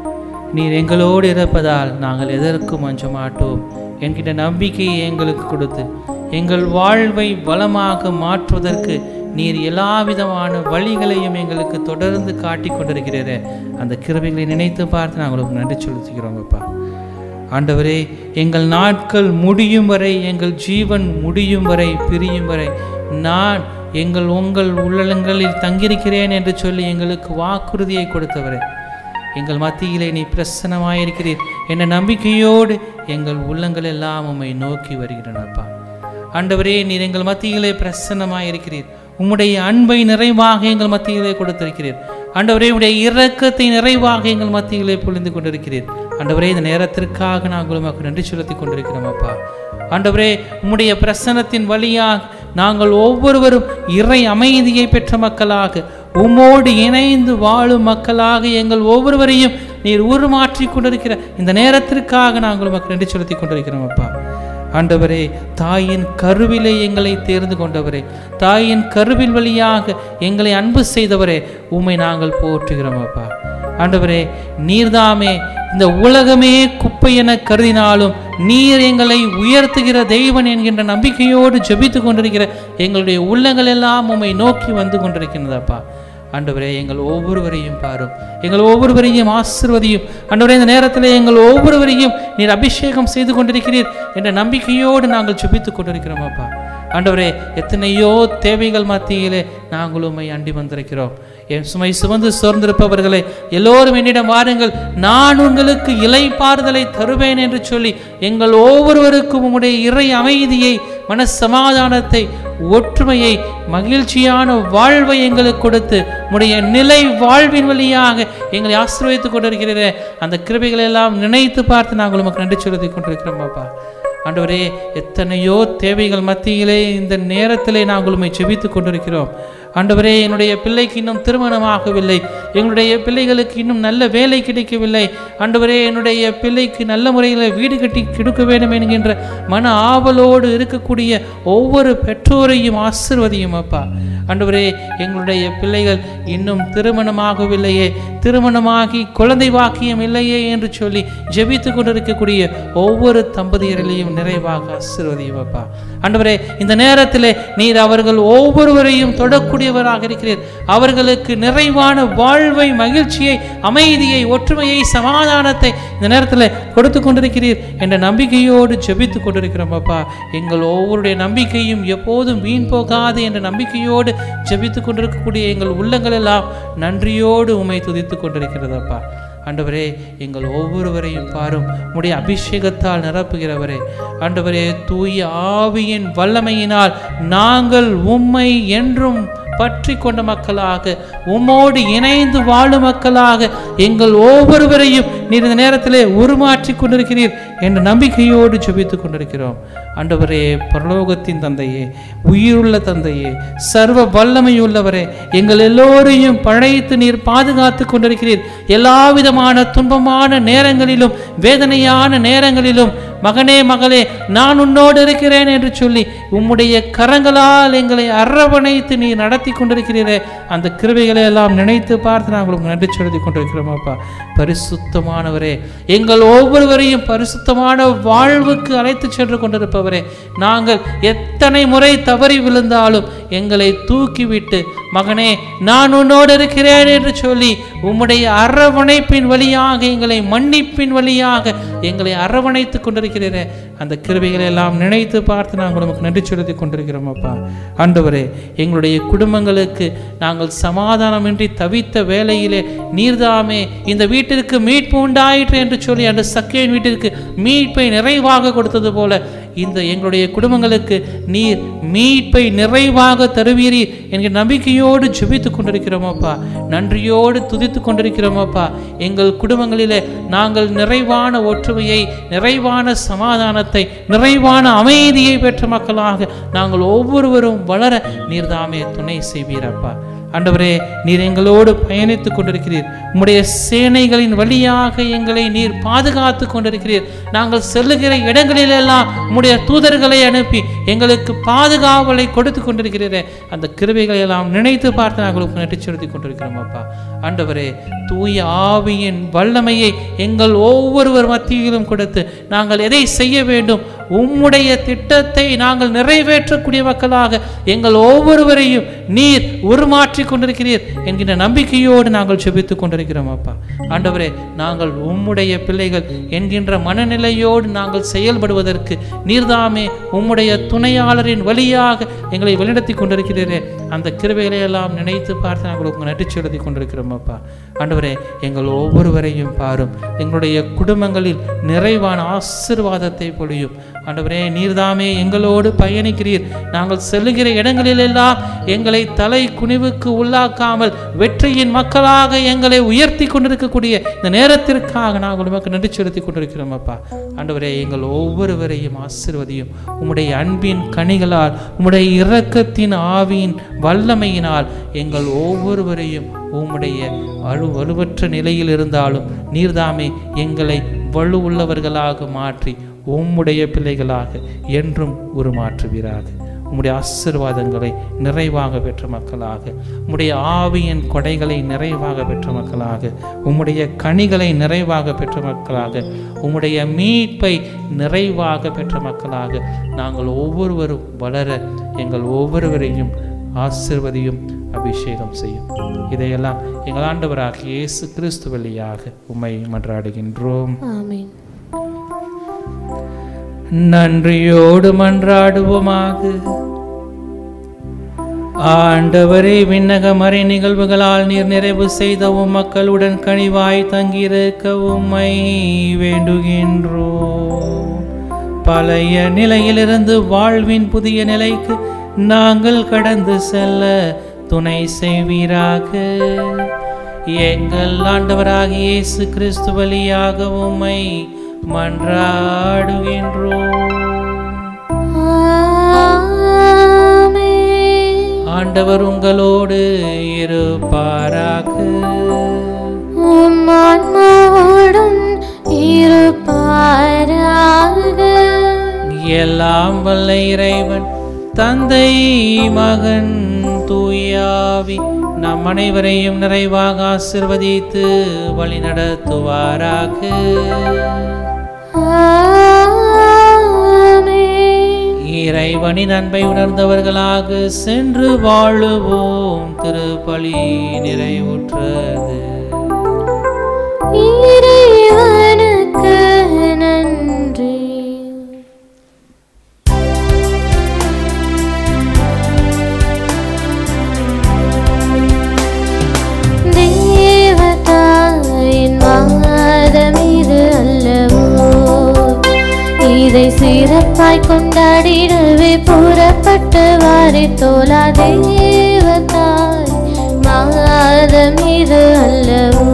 நீர் எங்களோடு இருப்பதால் நாங்கள் எதற்கும் அஞ்ச மாட்டோம் என்கின்ற நம்பிக்கையை எங்களுக்கு கொடுத்து எங்கள் வாழ்வை வளமாக மாற்றுவதற்கு நீர் எல்லா விதமான வழிகளையும் எங்களுக்கு தொடர்ந்து காட்டிக் கொண்டிருக்கிறீரே அந்த கிருபைகளை நினைத்து பார்த்து நாங்கள் உங்களுக்கு நன்றி செலுத்துகிறோம் அப்பா ஆண்டவரே எங்கள் நாட்கள் முடியும் வரை எங்கள் ஜீவன் முடியும் வரை பிரியும் வரை நான் எங்கள் உங்கள் உள்ளங்களில் தங்கியிருக்கிறேன் என்று சொல்லி எங்களுக்கு வாக்குறுதியை கொடுத்தவரே எங்கள் மத்தியிலே நீ பிரசன்னமாயிருக்கிறீர் என்ற நம்பிக்கையோடு எங்கள் உள்ளங்கள் எல்லாம் உம்மை நோக்கி வருகிறனப்பா ஆண்டவரே நீர் எங்கள் மத்தியிலே பிரசன்னமாயிருக்கிறீர் உம்முடைய அன்பை நிறைவாக எங்கள் மத்தியிலே கொடுத்திருக்கிறீர் ஆண்டவரே உடைய இரக்கத்தை நிறைவாக எங்கள் மத்தியிலே பொழிந்து கொண்டிருக்கிறீர் ஆண்டவரே இந்த நேரத்திற்காக நாங்கள் உமக்கு நன்றி செலுத்தி கொண்டிருக்கிறோம் அப்பா ஆண்டவரே உம்முடைய பிரசன்னத்தின் வழியாக நாங்கள் ஒவ்வொருவரும் இறை அமைதியை பெற்ற மக்களாக உம்மோடு இணைந்து வாழும் மக்களாக எங்கள் ஒவ்வொருவரையும் நீர் உருமாற்றி கொண்டிருக்கிற இந்த நேரத்திற்காக நாங்கள் உமக்கு நன்றி செலுத்தி கொண்டிருக்கிறோம் அப்பா ஆண்டவரே தாயின் கருவிலே எங்களை தேர்ந்து கொண்டவரே தாயின் கருவில் வழியாக எங்களை அன்பு செய்தவரே உம்மை நாங்கள் போற்றுகிறோம் அப்பா ஆண்டவரே நீர்தாமே இந்த உலகமே குப்பை என கருதினாலும் நீர் எங்களை உயர்த்துகிற தெய்வன் என்கின்ற நம்பிக்கையோடு ஜெபித்து கொண்டிருக்கிற எங்களுடைய உள்ளங்கள் எல்லாம் உம்மை நோக்கி வந்து கொண்டிருக்கின்றதப்பா ஆண்டவரே எங்கள் ஒவ்வொருவரையும் பாரும் எங்கள் ஒவ்வொருவரையும் ஆசிர்வதியும் ஆண்டவரே இந்த நேரத்தில் எங்கள் ஒவ்வொருவரையும் நீர் அபிஷேகம் செய்து கொண்டிருக்கிறீர் என்ற நம்பிக்கையோடு நாங்கள் ஜெபித்து கொண்டிருக்கிறோம் அப்பா ஆண்டவரே எத்தனையோ தேவைகள் மத்தியிலே நாங்கள் உம்மை அண்டி வந்திருக்கிறோம் என் சுமை சுமந்து சோர்ந்திருப்பவர்களே எல்லோரும் என்னிடம் வாருங்கள் நான் உங்களுக்கு இலை பாறுதலை தருவேன் என்று சொல்லி எங்கள் ஒவ்வொருவருக்கும் உம்முடைய இறை அமைதியை மன சமாதானத்தை ஒற்றுமையை மகிழ்ச்சியான வாழ்வை எங்களுக்கு கொடுத்து உடைய நிலை வாழ்வின் வழியாக எங்களை ஆசீர்வதித்துக் கொண்டிருக்கிறீரே அந்த கிருபைகளை எல்லாம் நினைத்து பார்த்து நாங்கள் உமக்கு நன்றி செலுத்தி கொண்டிருக்கிறோம் பாப்பா ஆண்டவரே எத்தனையோ தேவைகள் மத்தியிலே இந்த நேரத்திலே நாங்கள் உம்மை செபித்துக் கொண்டிருக்கிறோம் ஆண்டவரே என்னுடைய பிள்ளைக்கு இன்னும் திருமணமாகவில்லை எங்களுடைய பிள்ளைகளுக்கு இன்னும் நல்ல வேலை கிடைக்கவில்லை ஆண்டவரே என்னுடைய பிள்ளைக்கு நல்ல முறையில் வீடு கட்டி கொடுக்க வேண்டும் என்கின்ற மன ஆவலோடு இருக்கக்கூடிய ஒவ்வொரு பெற்றோரையும் ஆசிர்வதியும் அப்பா ஆண்டவரே எங்களுடைய பிள்ளைகள் இன்னும் திருமணமாகவில்லையே திருமணமாகி குழந்தை வாக்கியம் இல்லையே என்று சொல்லி ஜெபித்து கொண்டிருக்கக்கூடிய ஒவ்வொரு தம்பதியர்களையும் நிறைவாக ஆசிர்வதியும் அப்பா ஆண்டவரே இந்த நேரத்திலே நீர் அவர்கள் ஒவ்வொருவரையும் தொடக்கூடியவராக இருக்கிறீர் அவர்களுக்கு நிறைவான வாழ்வை மகிழ்ச்சியை அமைதியை ஒற்றுமையை சமாதானத்தை இந்த நேரத்தில் கொடுத்து கொண்டிருக்கிறீர் என்ற நம்பிக்கையோடு ஜெபித்து கொண்டிருக்கிறோம் அப்பா எங்கள் ஒவ்வொருடைய நம்பிக்கையும் எப்போதும் வீண் போகாது என்ற நம்பிக்கையோடு ஜெபித்து கொண்டிருக்கக்கூடிய எங்கள் உள்ளங்கள் எல்லாம் நன்றியோடு உமை துதித்து கொண்டிருக்கிறதப்பா ஆண்டவரே எங்கள் ஒவ்வொருவரையும் பாரும் உடைய அபிஷேகத்தால் நிரப்புகிறவரே ஆண்டவரே தூய ஆவியின் வல்லமையினால் நாங்கள் உம்மை என்றும் பற்றி கொண்ட மக்களாக உம்மோடு இணைந்து வாழும் மக்களாக எங்கள் ஒவ்வொருவரையும் நீர் இந்த நேரத்திலே உருமாற்றி கொண்டிருக்கிறீர் என்ற நம்பிக்கையோடு ஜெபித்துக் கொண்டிருக்கிறோம் ஆண்டவரே பரலோகத்தின் தந்தையே உயிருள்ள தந்தையே சர்வ வல்லமையுள்ளவரே எங்கள் எல்லோரையும் பழைத்து நீர் பாதுகாத்து கொண்டிருக்கிறீர் எல்லா விதமான துன்பமான நேரங்களிலும் வேதனையான நேரங்களிலும் மகனே மகளே நான் உன்னோடு இருக்கிறேன் என்று சொல்லி உம்முடைய கரங்களால் எங்களை அரவணைத்து நீ நடத்தி கொண்டிருக்கிறீரே அந்த கிருபைகளை எல்லாம் நினைத்து பார்த்து நாங்கள் உங்களுக்கு நன்றி செலுத்தி கொண்டிருக்கிறோம் அப்பா பரிசுத்தமானவரே எங்கள் ஒவ்வொருவரையும் பரிசுத்தமான வாழ்வுக்கு அழைத்து சென்று கொண்டிருப்பவரே நாங்கள் எத்தனை முறை தவறி விழுந்தாலும் எங்களை தூக்கிவிட்டு மகனே நான் உன்னோடு இருக்கிறேன் என்று சொல்லி உம்முடைய அரவணைப்பின் வழியாக எங்களை மன்னிப்பின் வழியாக எங்களை அரவணைத்து கொண்டிருக்கிறீரே அந்த கிருபைகளை எல்லாம் நினைத்து பார்த்து நாங்கள் உமக்கு நன்றி செலுத்தி கொண்டிருக்கிறோம் அப்பா ஆண்டவரே எங்களுடைய குடும்பங்களுக்கு நாங்கள் சமாதானமின்றி தவித்த வேளையிலே நீர்தாமே இந்த வீட்டிற்கு மீட்பு உண்டாயிற்று என்று சொல்லி அந்த சக்கையின் வீட்டிற்கு மீட்பை நிறைவாக கொடுத்தது போல இந்த எங்களுடைய குடும்பங்களுக்கு நீர் மீட்பை நிறைவாக தருவீரீர் என்கிற நம்பிக்கையோடு ஜெபித்து கொண்டிருக்கிறோமப்பா நன்றியோடு துதித்து கொண்டிருக்கிறோமப்பா எங்கள் குடும்பங்களிலே நாங்கள் நிறைவான ஒற்றுமையை நிறைவான சமாதானத்தை நிறைவான அமைதியை பெற்ற மக்களாக நாங்கள் ஒவ்வொருவரும் வளர நீர்தாமே துணை செய்வீரப்பா ஆண்டவரே நீர் எங்களோடு பயணித்துக் கொண்டிருக்கிறீர் உம்முடைய சேனைகளின் வழியாக எங்களை நீர் பாதுகாத்து கொண்டிருக்கிறீர் நாங்கள் செல்லுகிற இடங்களிலெல்லாம் உம்முடைய தூதர்களை அனுப்பி எங்களுக்கு பாதுகாவலை கொடுத்து கொண்டிருக்கிறீரே அந்த கிருபைகளை எல்லாம் நினைத்து பார்த்து நாங்கள் உங்களுக்கு நன்றி செலுத்தி கொண்டிருக்கிறோம் அப்பா ஆண்டவரே தூய ஆவியின் வல்லமையை எங்கள் ஒவ்வொருவர் மத்தியிலும் கொடுத்து நாங்கள் எதை செய்ய வேண்டும் உம்முடைய திட்டத்தை நாங்கள் நிறைவேற்றக்கூடிய மக்களாக எங்கள் ஒவ்வொருவரையும் நீர் உருமாற்றி கொண்டிருக்கிறீர் என்கின்ற நம்பிக்கையோடு நாங்கள் செபித்துக் கொண்டிருக்கிறோம் அப்பா ஆண்டவரே நாங்கள் உம்முடைய பிள்ளைகள் என்கின்ற மனநிலையோடு நாங்கள் செயல்படுவதற்கு நீர்தாமே உம்முடைய துணையாளரின் வழியாக எங்களை வழிநடத்தி கொண்டிருக்கிறீரே அந்த கிருபைகளை எல்லாம் நினைத்து பார்த்து நாங்கள் உங்களுக்கு நன்றி செலுத்தி கொண்டிருக்கிறோம் அப்பா ஆண்டவரே எங்கள் ஒவ்வொருவரையும் பாரும் எங்களுடைய குடும்பங்களில் நிறைவான ஆசீர்வாதத்தை பொழியும் ஆண்டவரே நீர்தாமே எங்களோடு பயணிக்கிறீர் நாங்கள் செல்லுகிற இடங்களிலெல்லாம் எங்களை தலை குனிவுக்கு உள்ளாக்காமல் வெற்றியின் மக்களாக எங்களை உயர்த்தி கொண்டிருக்கக்கூடிய இந்த நேரத்திற்காக நாங்கள் உமக்கு நன்றி செலுத்தி கொண்டிருக்கிறோம் அப்பா ஆண்டவரே எங்கள் ஒவ்வொருவரையும் ஆசிர்வதியும் உம்முடைய அன்பின் கனிகளால் உம்முடைய இரக்கத்தின் ஆவியின் வல்லமையினால் எங்கள் ஒவ்வொருவரையும் உம்முடைய வலு வலுவற்ற நிலையில் இருந்தாலும் நீர்தாமே எங்களை வலு உள்ளவர்களாக மாற்றி உம்முடைய பிள்ளைகளாக என்றும் உருமாற்றுவீராக உம்முடைய ஆசீர்வாதங்களை நிறைவாக பெற்ற மக்களாக உம்முடைய ஆவியின் கொடைகளை நிறைவாக பெற்ற மக்களாக உம்முடைய கனிகளை நிறைவாக பெற்ற மக்களாக உம்முடைய மீட்பை நிறைவாக பெற்ற மக்களாக நாங்கள் ஒவ்வொருவரும் வளர எங்கள் ஒவ்வொருவரையும் ஆசிர்வதியும் அபிஷேகம் செய்யும் இதையெல்லாம் எங்கள் ஆண்டவராகிய இயேசு கிறிஸ்து வழியாக உம்மை மன்றாடுகின்றோம் ஆமென் நன்றியோடு மன்றாடுவோமாக ஆண்டவரே விண்ணக மறை நிகழ்வுகளால் நீர் நிறைவு செய்த உம் மக்களுடன் கனிவாய் தங்கியிருக்க உம்மை வேண்டுகின்றோம் பழைய நிலையிலிருந்து வாழ்வின் புதிய நிலைக்கு நாங்கள் கடந்து செல்ல துணை செய்வீராக எங்கள் ஆண்டவராகிய இயேசு கிறிஸ்து வழியாக உம்மை மன்றாடுகின்றோம் ஆமென். ஆண்டவர் உங்களோடு இருப்பாராக உம் ஆன்மாவோடும் இருப்பாராக எல்லாம் வல்ல இறைவன் தந்தை மகன் தூயாவி நம் அனைவரையும் நிறைவாக ஆசிர்வதித்து வழிநடத்துவாராக ஆமென். இறைவனின் அன்பை உணர்ந்தவர்களாக சென்று வாழுவோம் திருப்பலி நிறைவுற்றது இறைவனுக்கு நன்றி தேவதாயின் மாதம் இது அல்லவோ இதை சிறப்பாய் கொண்டாடிடவே புறப்பட்டு வாரி தோலா தேவதாய் மாதம் இது அல்லவோ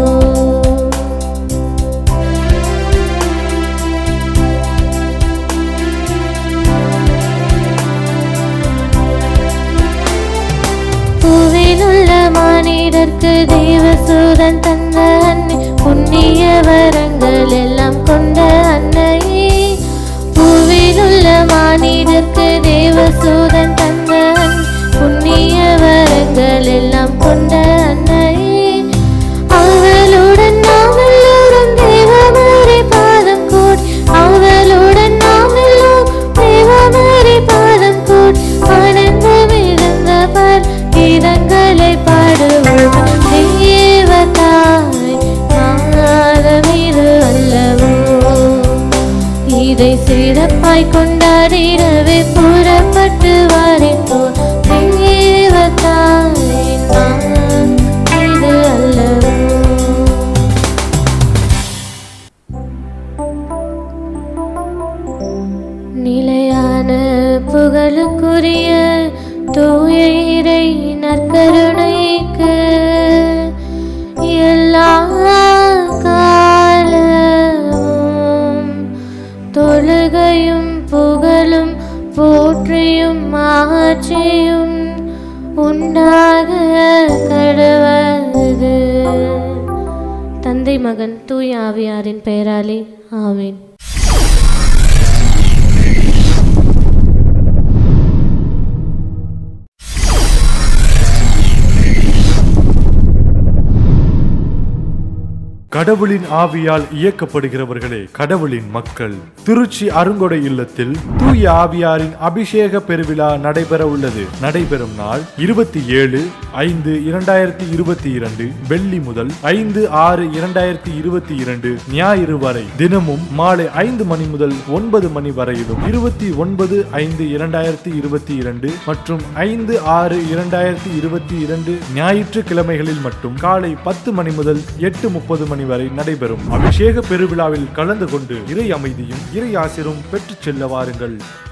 பூவிலுள்ள மானிடர்க்கு தேவசூதன் தந்த அன்னை புண்ணிய வரங்கள் எல்லாம் கொண்ட அன்னையே பூவிலுள்ள மானிடர்க்கு தேவசூதன் தந்த அன்னை புண்ணிய வரங்கள் எல்லாம் கொண்ட அன்னையே அவளுடன் நாம் எல்லோரும் தேவமரை பாதம் கூடி அவளுடன் நாம் எல்லோரும் தேவமரை பாதம் கூடி ஆனந்த மிகுந்த பால் கீதங்களை பாடுவோம் தேவதாய் மாதம் இது அல்லவோ இதை சிறப்பாய் கொண்டாடிடவே புறப்பட்டு வாரித்தோம் தேவதாய் மாதம் இது அல்லவோ நிலையான புகழுக்குரிய தூய இறை நற்கருணைக்கு எல்லா காலமும் தொழுகையும் புகழும் போற்றியும் ஆட்சியும் உண்டாக கடவது மகன் தூய ஆவியாரின் பெயராலே ஆமென் கடவுளின் ஆவியால் இயக்கப்படுகிறவர்களே கடவுளின் மக்கள் திருச்சி அருங்கொடை இல்லத்தில் தூய ஆவியாரின் அபிஷேக பெருவிழா நடைபெற உள்ளது நடைபெறும் நாள் இருபத்தி ஏழு ஐந்து இரண்டாயிரத்தி இருபத்தி இரண்டு வெள்ளி முதல் ஐந்து ஆறு இரண்டாயிரத்தி இருபத்தி இரண்டு ஞாயிறு வரை தினமும் மாலை ஐந்து மணி முதல் ஒன்பது மணி வரையிலும் இருபத்தி ஒன்பது ஐந்து இரண்டாயிரத்தி இருபத்தி இரண்டு மற்றும் ஐந்து ஆறு இரண்டாயிரத்தி இருபத்தி இரண்டு ஞாயிற்றுக்கிழமைகளில் மட்டும் காலை பத்து மணி முதல் எட்டு முப்பது மணி வரை நடைபெறும் அபிஷேக பெருவிழாவில் கலந்து கொண்டு இறை அமைதியும் இறை ஆசிரும் பெற்றுச் செல்ல வாருங்கள்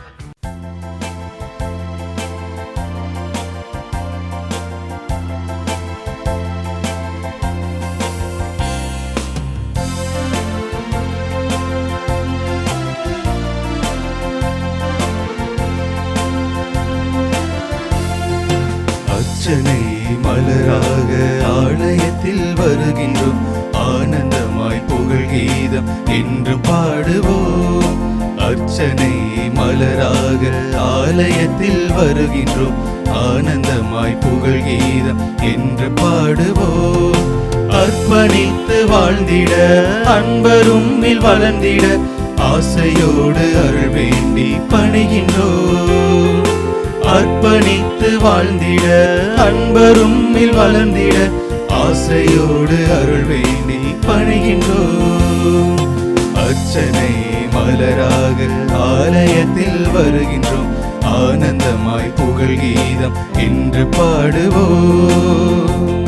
அர்ச்சனை மலராக ஆலயத்தில் வருகின்றோம் ஆனந்தமாய் புகழ் கீதம் என்று பாடுவோம் அர்ச்சனை மலராக ஆலயத்தில் வருகின்றோம் ஆனந்தமாய் புகழ் கீதம் என்று பாடுவோம் அர்ப்பணித்து வாழ்ந்திட அன்பரும் வளர்ந்திட ஆசையோடு அருள் வேண்டி பணிகின்றோம் அர்ப்பணித்து வாழ்ந்திட அன்பரும் வளர்ந்திட ஆசையோடு அருள் வேண்டி பணிகின்றோம் அர்ச்சனை மலராக ஆலயத்தில் வருகின்றோம் ஆனந்தமாய் புகழ் கீதம் என்று பாடுவோம்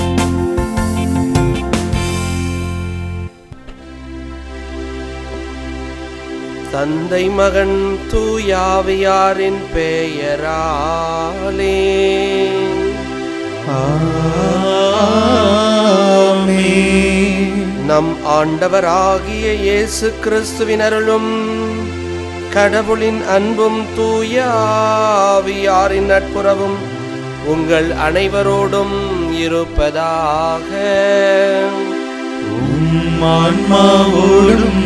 தந்தை மகன் தூயாவியாரின் பெயராலே ஆமென். நம் ஆண்டவராகிய இயேசு கிறிஸ்துவின் அருளும் கடவுளின் அன்பும் தூயாவியாரின் நட்புறவும் உங்கள் அனைவரோடும் இருப்பதாக உம் ஆன்மாவோடும்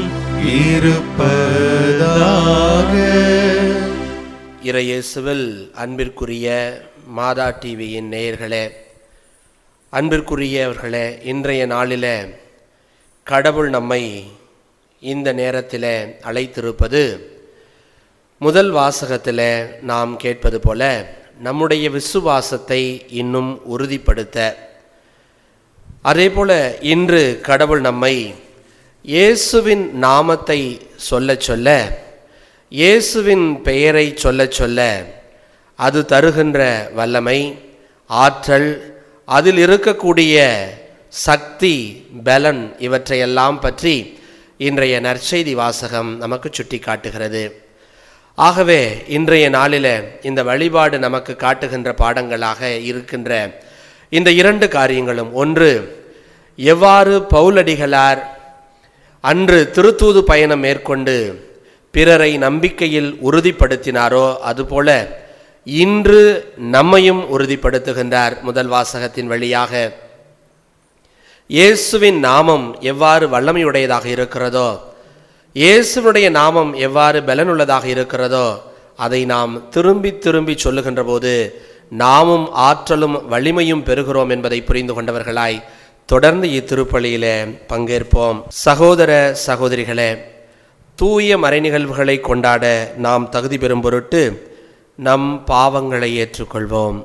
இருப்பதாக இறையேசுவில் அன்பிற்குரிய மாதா டிவியின் நேயர்களே அன்பிற்குரியவர்களே இன்றைய நாளில் கடவுள் நம்மை இந்த நேரத்தில் அழைத்திருப்பது முதல் வாசகத்தில் நாம் கேட்பது போல நம்முடைய விசுவாசத்தை இன்னும் உறுதிப்படுத்த அதே போல இன்று கடவுள் நம்மை இயேசுவின் நாமத்தை சொல்லச் சொல்ல இயேசுவின் பெயரை சொல்லச் சொல்ல அது தருகின்ற வல்லமை ஆற்றல் அதில் இருக்கக்கூடிய சக்தி பலன் இவற்றையெல்லாம் பற்றி இன்றைய நற்செய்தி வாசகம் நமக்கு சுட்டி காட்டுகிறது ஆகவே இன்றைய நாளில் இந்த வழிபாடு நமக்கு காட்டுகின்ற பாடங்களாக இருக்கின்ற இந்த இரண்டு காரியங்களும் ஒன்று எவ்வாறு பவுலடிகளார் அன்று திருத்தூது பயணம் மேற்கொண்டு பிறரை நம்பிக்கையில் உறுதிப்படுத்தினாரோ அதுபோல இன்று நம்மையும் உறுதிப்படுத்துகின்றார் முதல் வாசகத்தின் வழியாக இயேசுவின் நாமம் எவ்வாறு வல்லமையுடையதாக இருக்கிறதோ இயேசுவினுடைய நாமம் எவ்வாறு பலனுள்ளதாக இருக்கிறதோ அதை நாம் திரும்பி திரும்பி சொல்லுகின்ற போது நாமும் ஆற்றலும் வலிமையும் பெறுகிறோம் என்பதை புரிந்து கொண்டவர்களாய் தொடர்ந்து இத்திருப்பலியிலே பங்கேற்போம் சகோதர சகோதரிகளே தூய மறைநிகழ்வுகளை கொண்டாட நாம் தகுதி பெறும் பொருட்டு நம் பாவங்களை ஏற்றுக்கொள்வோம்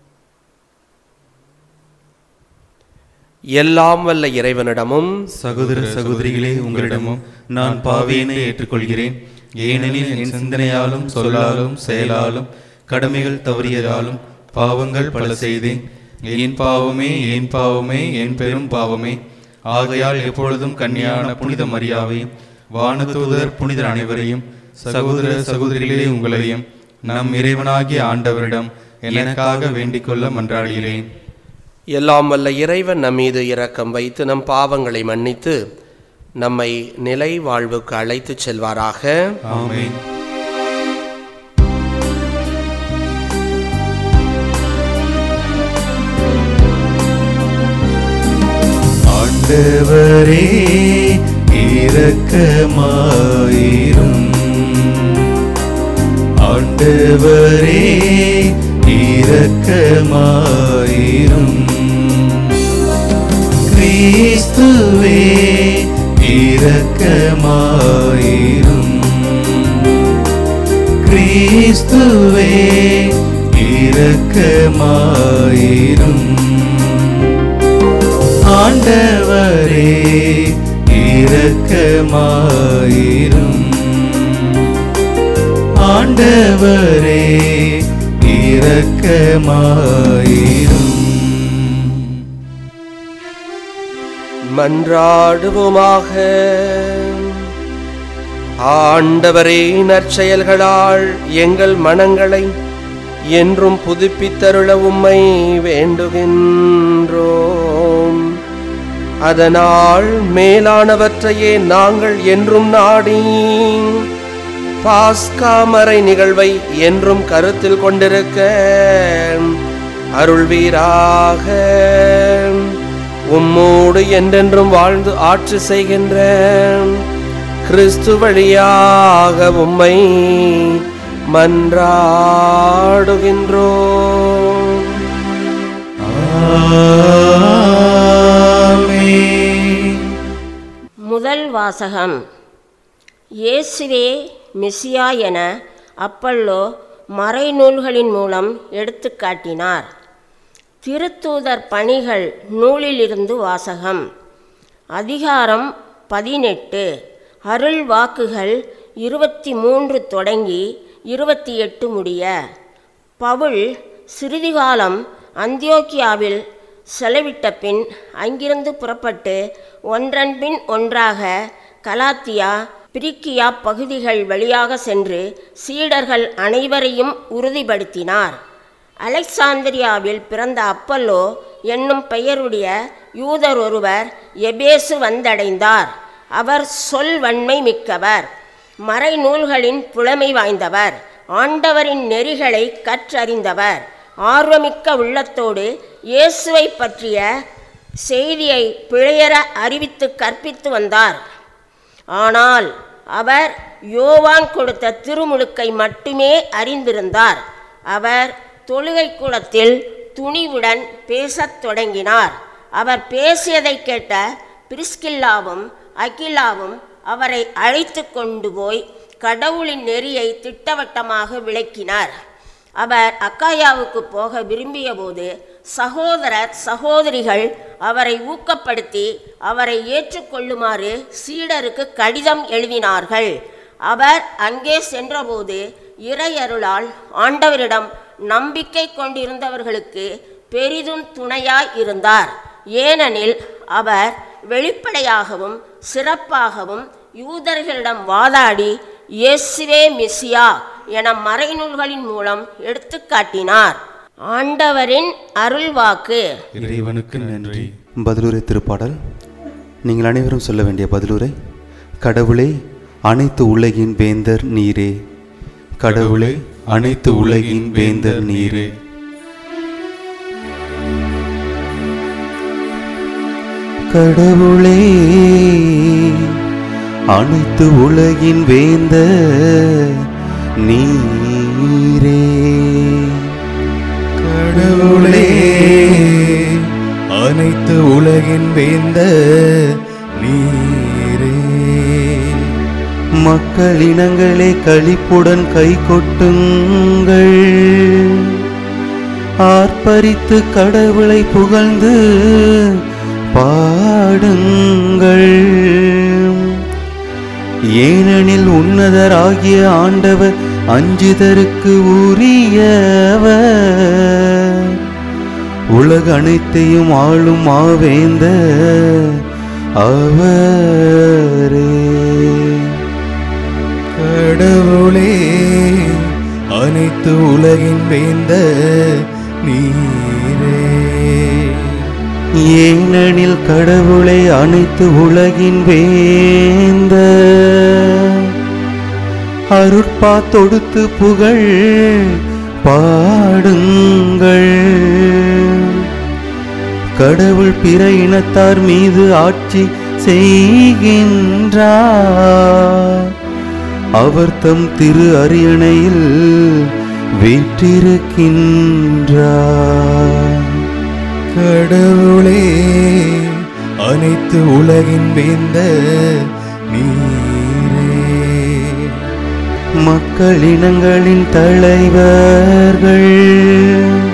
எல்லாம் வல்ல இறைவனிடமும் சகோதர சகோதரிகளே உங்களிடமும் நான் பாவியனை ஏற்றுக்கொள்கிறேன் ஏனெனில் என் சிந்தனையாலும் சொல்லாலும் செயலாலும் கடமைகள் தவறியதாலும் பாவங்கள் பல செய்தேன் என் பாவமே என் பாவமே என் பெரும் பாவமே ஆகையால் எப்பொழுதும் கன்னியான புனித மரியாவையும் வானதூதர் புனிதர் அனைவரையும் சகோதர சகோதரிகளே உங்களையும் நம் இறைவனாகிய ஆண்டவரிடம் எனக்காக வேண்டிக் கொள்ள மன்றாடுகிறேன் எல்லாம் வல்ல இறைவன் நம் மீது இரக்கம் வைத்து நம் பாவங்களை மன்னித்து நம்மை நிலை வாழ்வுக்கு அழைத்துச் செல்வாராக ஆமென் ஆண்டவரே ஆண்டவரே இரக்கமாயிரும் ஆண்டவரே இரக்கமாயிரும் கிறிஸ்துவே இரக்கமாயிரும் கிறிஸ்துவே இரக்கமாயிரும் ஆண்டவரே இரக்கமாயிரும் ஆண்டவரே இரக்கமாயிரும் மன்றாடுவோமாக ஆண்டவரே நற்செயல்களால் எங்கள் மனங்களை என்றும் புதுப்பித்தருள உம்மை வேண்டுகின்றோம் அதனால் மேலானவற்றையே நாங்கள் என்றும் நாடி பாஸ்காமரை நிகழ்வை என்றும் கருத்தில் கொண்டிருக்க அருள்வீராக உம்மோடு என்றென்றும் வாழ்ந்து ஆட்சி செய்கின்ற கிறிஸ்து வழியாக உம்மை மன்றாடுகின்றோம் ஆமென். முதல் வாசகம் இயேசுவே மெசியா என அப்பல்லோ மறைநூல்களின் மூலம் எடுத்துக்காட்டினார் திருத்தூதர் பணிகள் நூலிலிருந்து வாசகம் அதிகாரம் பதினெட்டு அருள் வாக்குகள் இருபத்தி மூன்று தொடங்கி இருபத்தி எட்டு முடிய பவுல் சிறிது காலம் அந்தியோக்கியாவில் செலவிட்ட பின் அங்கிருந்து புறப்பட்டு ஒன்றன் பின் ஒன்றாக கலாத்தியா பிரிக்கியா பகுதிகள் வழியாக சென்று சீடர்கள் அனைவரையும் உறுதிப்படுத்தினார் அலெக்சாந்திரியாவில் பிறந்த அப்பல்லோ என்னும் பெயருடைய யூதர் ஒருவர் எபேசு வந்தடைந்தார் அவர் சொல் வன்மை மிக்கவர் மறைநூல்களின் புலமை வாய்ந்தவர் ஆண்டவரின் நெறிகளை கற்றறிந்தவர் ஆர்வமிக்க உள்ளத்தோடு இயேசுவை பற்றிய செய்தியை பிழையற அறிவித்து கற்பித்து வந்தார் ஆனால் அவர் யோவான் கொடுத்த திருமுழுக்கை மட்டுமே அறிந்திருந்தார் அவர் தொழுகை கூடத்தில் துணிவுடன் பேசத் தொடங்கினார் அவர் பேசியதை கேட்ட பிரிஸ்கில்லாவும் அகிலாவும் அவரை அழைத்து கொண்டு போய் கடவுளின் நெறியை திட்டவட்டமாக விளக்கினார் அவர் அக்காயாவுக்கு போக விரும்பியபோது சகோதரர் சகோதரிகள் அவரை ஊக்கப்படுத்தி அவரை ஏற்றுக்கொள்ளுமாறு சீடருக்கு கடிதம் எழுதினார்கள் அவர் அங்கே சென்றபோது இறையருளால் ஆண்டவரிடம் நம்பிக்கை கொண்டிருந்தவர்களுக்கு பெரிதும் துணையாய் இருந்தார் ஏனெனில் அவர் வெளிப்படையாகவும் சிறப்பாகவும் யூதர்களிடம் வாதாடி இயேசுவே மெசியா என மறைநூல்களின் மூலம் எடுத்துக்காட்டினார் ஆண்டவரின் அருள்வாக்கு இறைவனுக்கு நன்றி பதிலுரை திருப்பாடல் நீங்கள் அனைவரும் சொல்ல வேண்டிய பதிலுரை கடவுளே அனைத்து உலகின் வேந்தர் நீரே கடவுளே அனைத்து உலகின் வேந்தர் நீரே கடவுளே அனைத்து உலகின் வேந்த நீரே கடவுளே அனைத்து உலகின் வேந்த நீரே மக்களினங்களே களிப்புடன் கை கொட்டுங்கள் ஆர்ப்பரித்து கடவுளை புகழ்ந்து பாடுங்கள் ஏனெனில் உன்னதராகிய ஆண்டவர் அஞ்சுதருக்கு உரியவர் உலக அனைத்தையும் ஆளும் ஆவேந்த அவரே கடவுளே அனைத்து உலகின் வேந்த நீரே ஏனெனில் கடவுளை அனைத்து உலகின் வேந்த அருட்பா தொடுத்து புகழ் பாடுங்கள் கடவுள் பிற இனத்தார் மீது ஆட்சி செய்கின்றார் அவர் தம் திரு அரியணையில் வீற்றிருக்கின்றார் கடவுளே அனைத்து உலகின் வேந்த நீரே மக்களினங்களின் தலைவர்கள்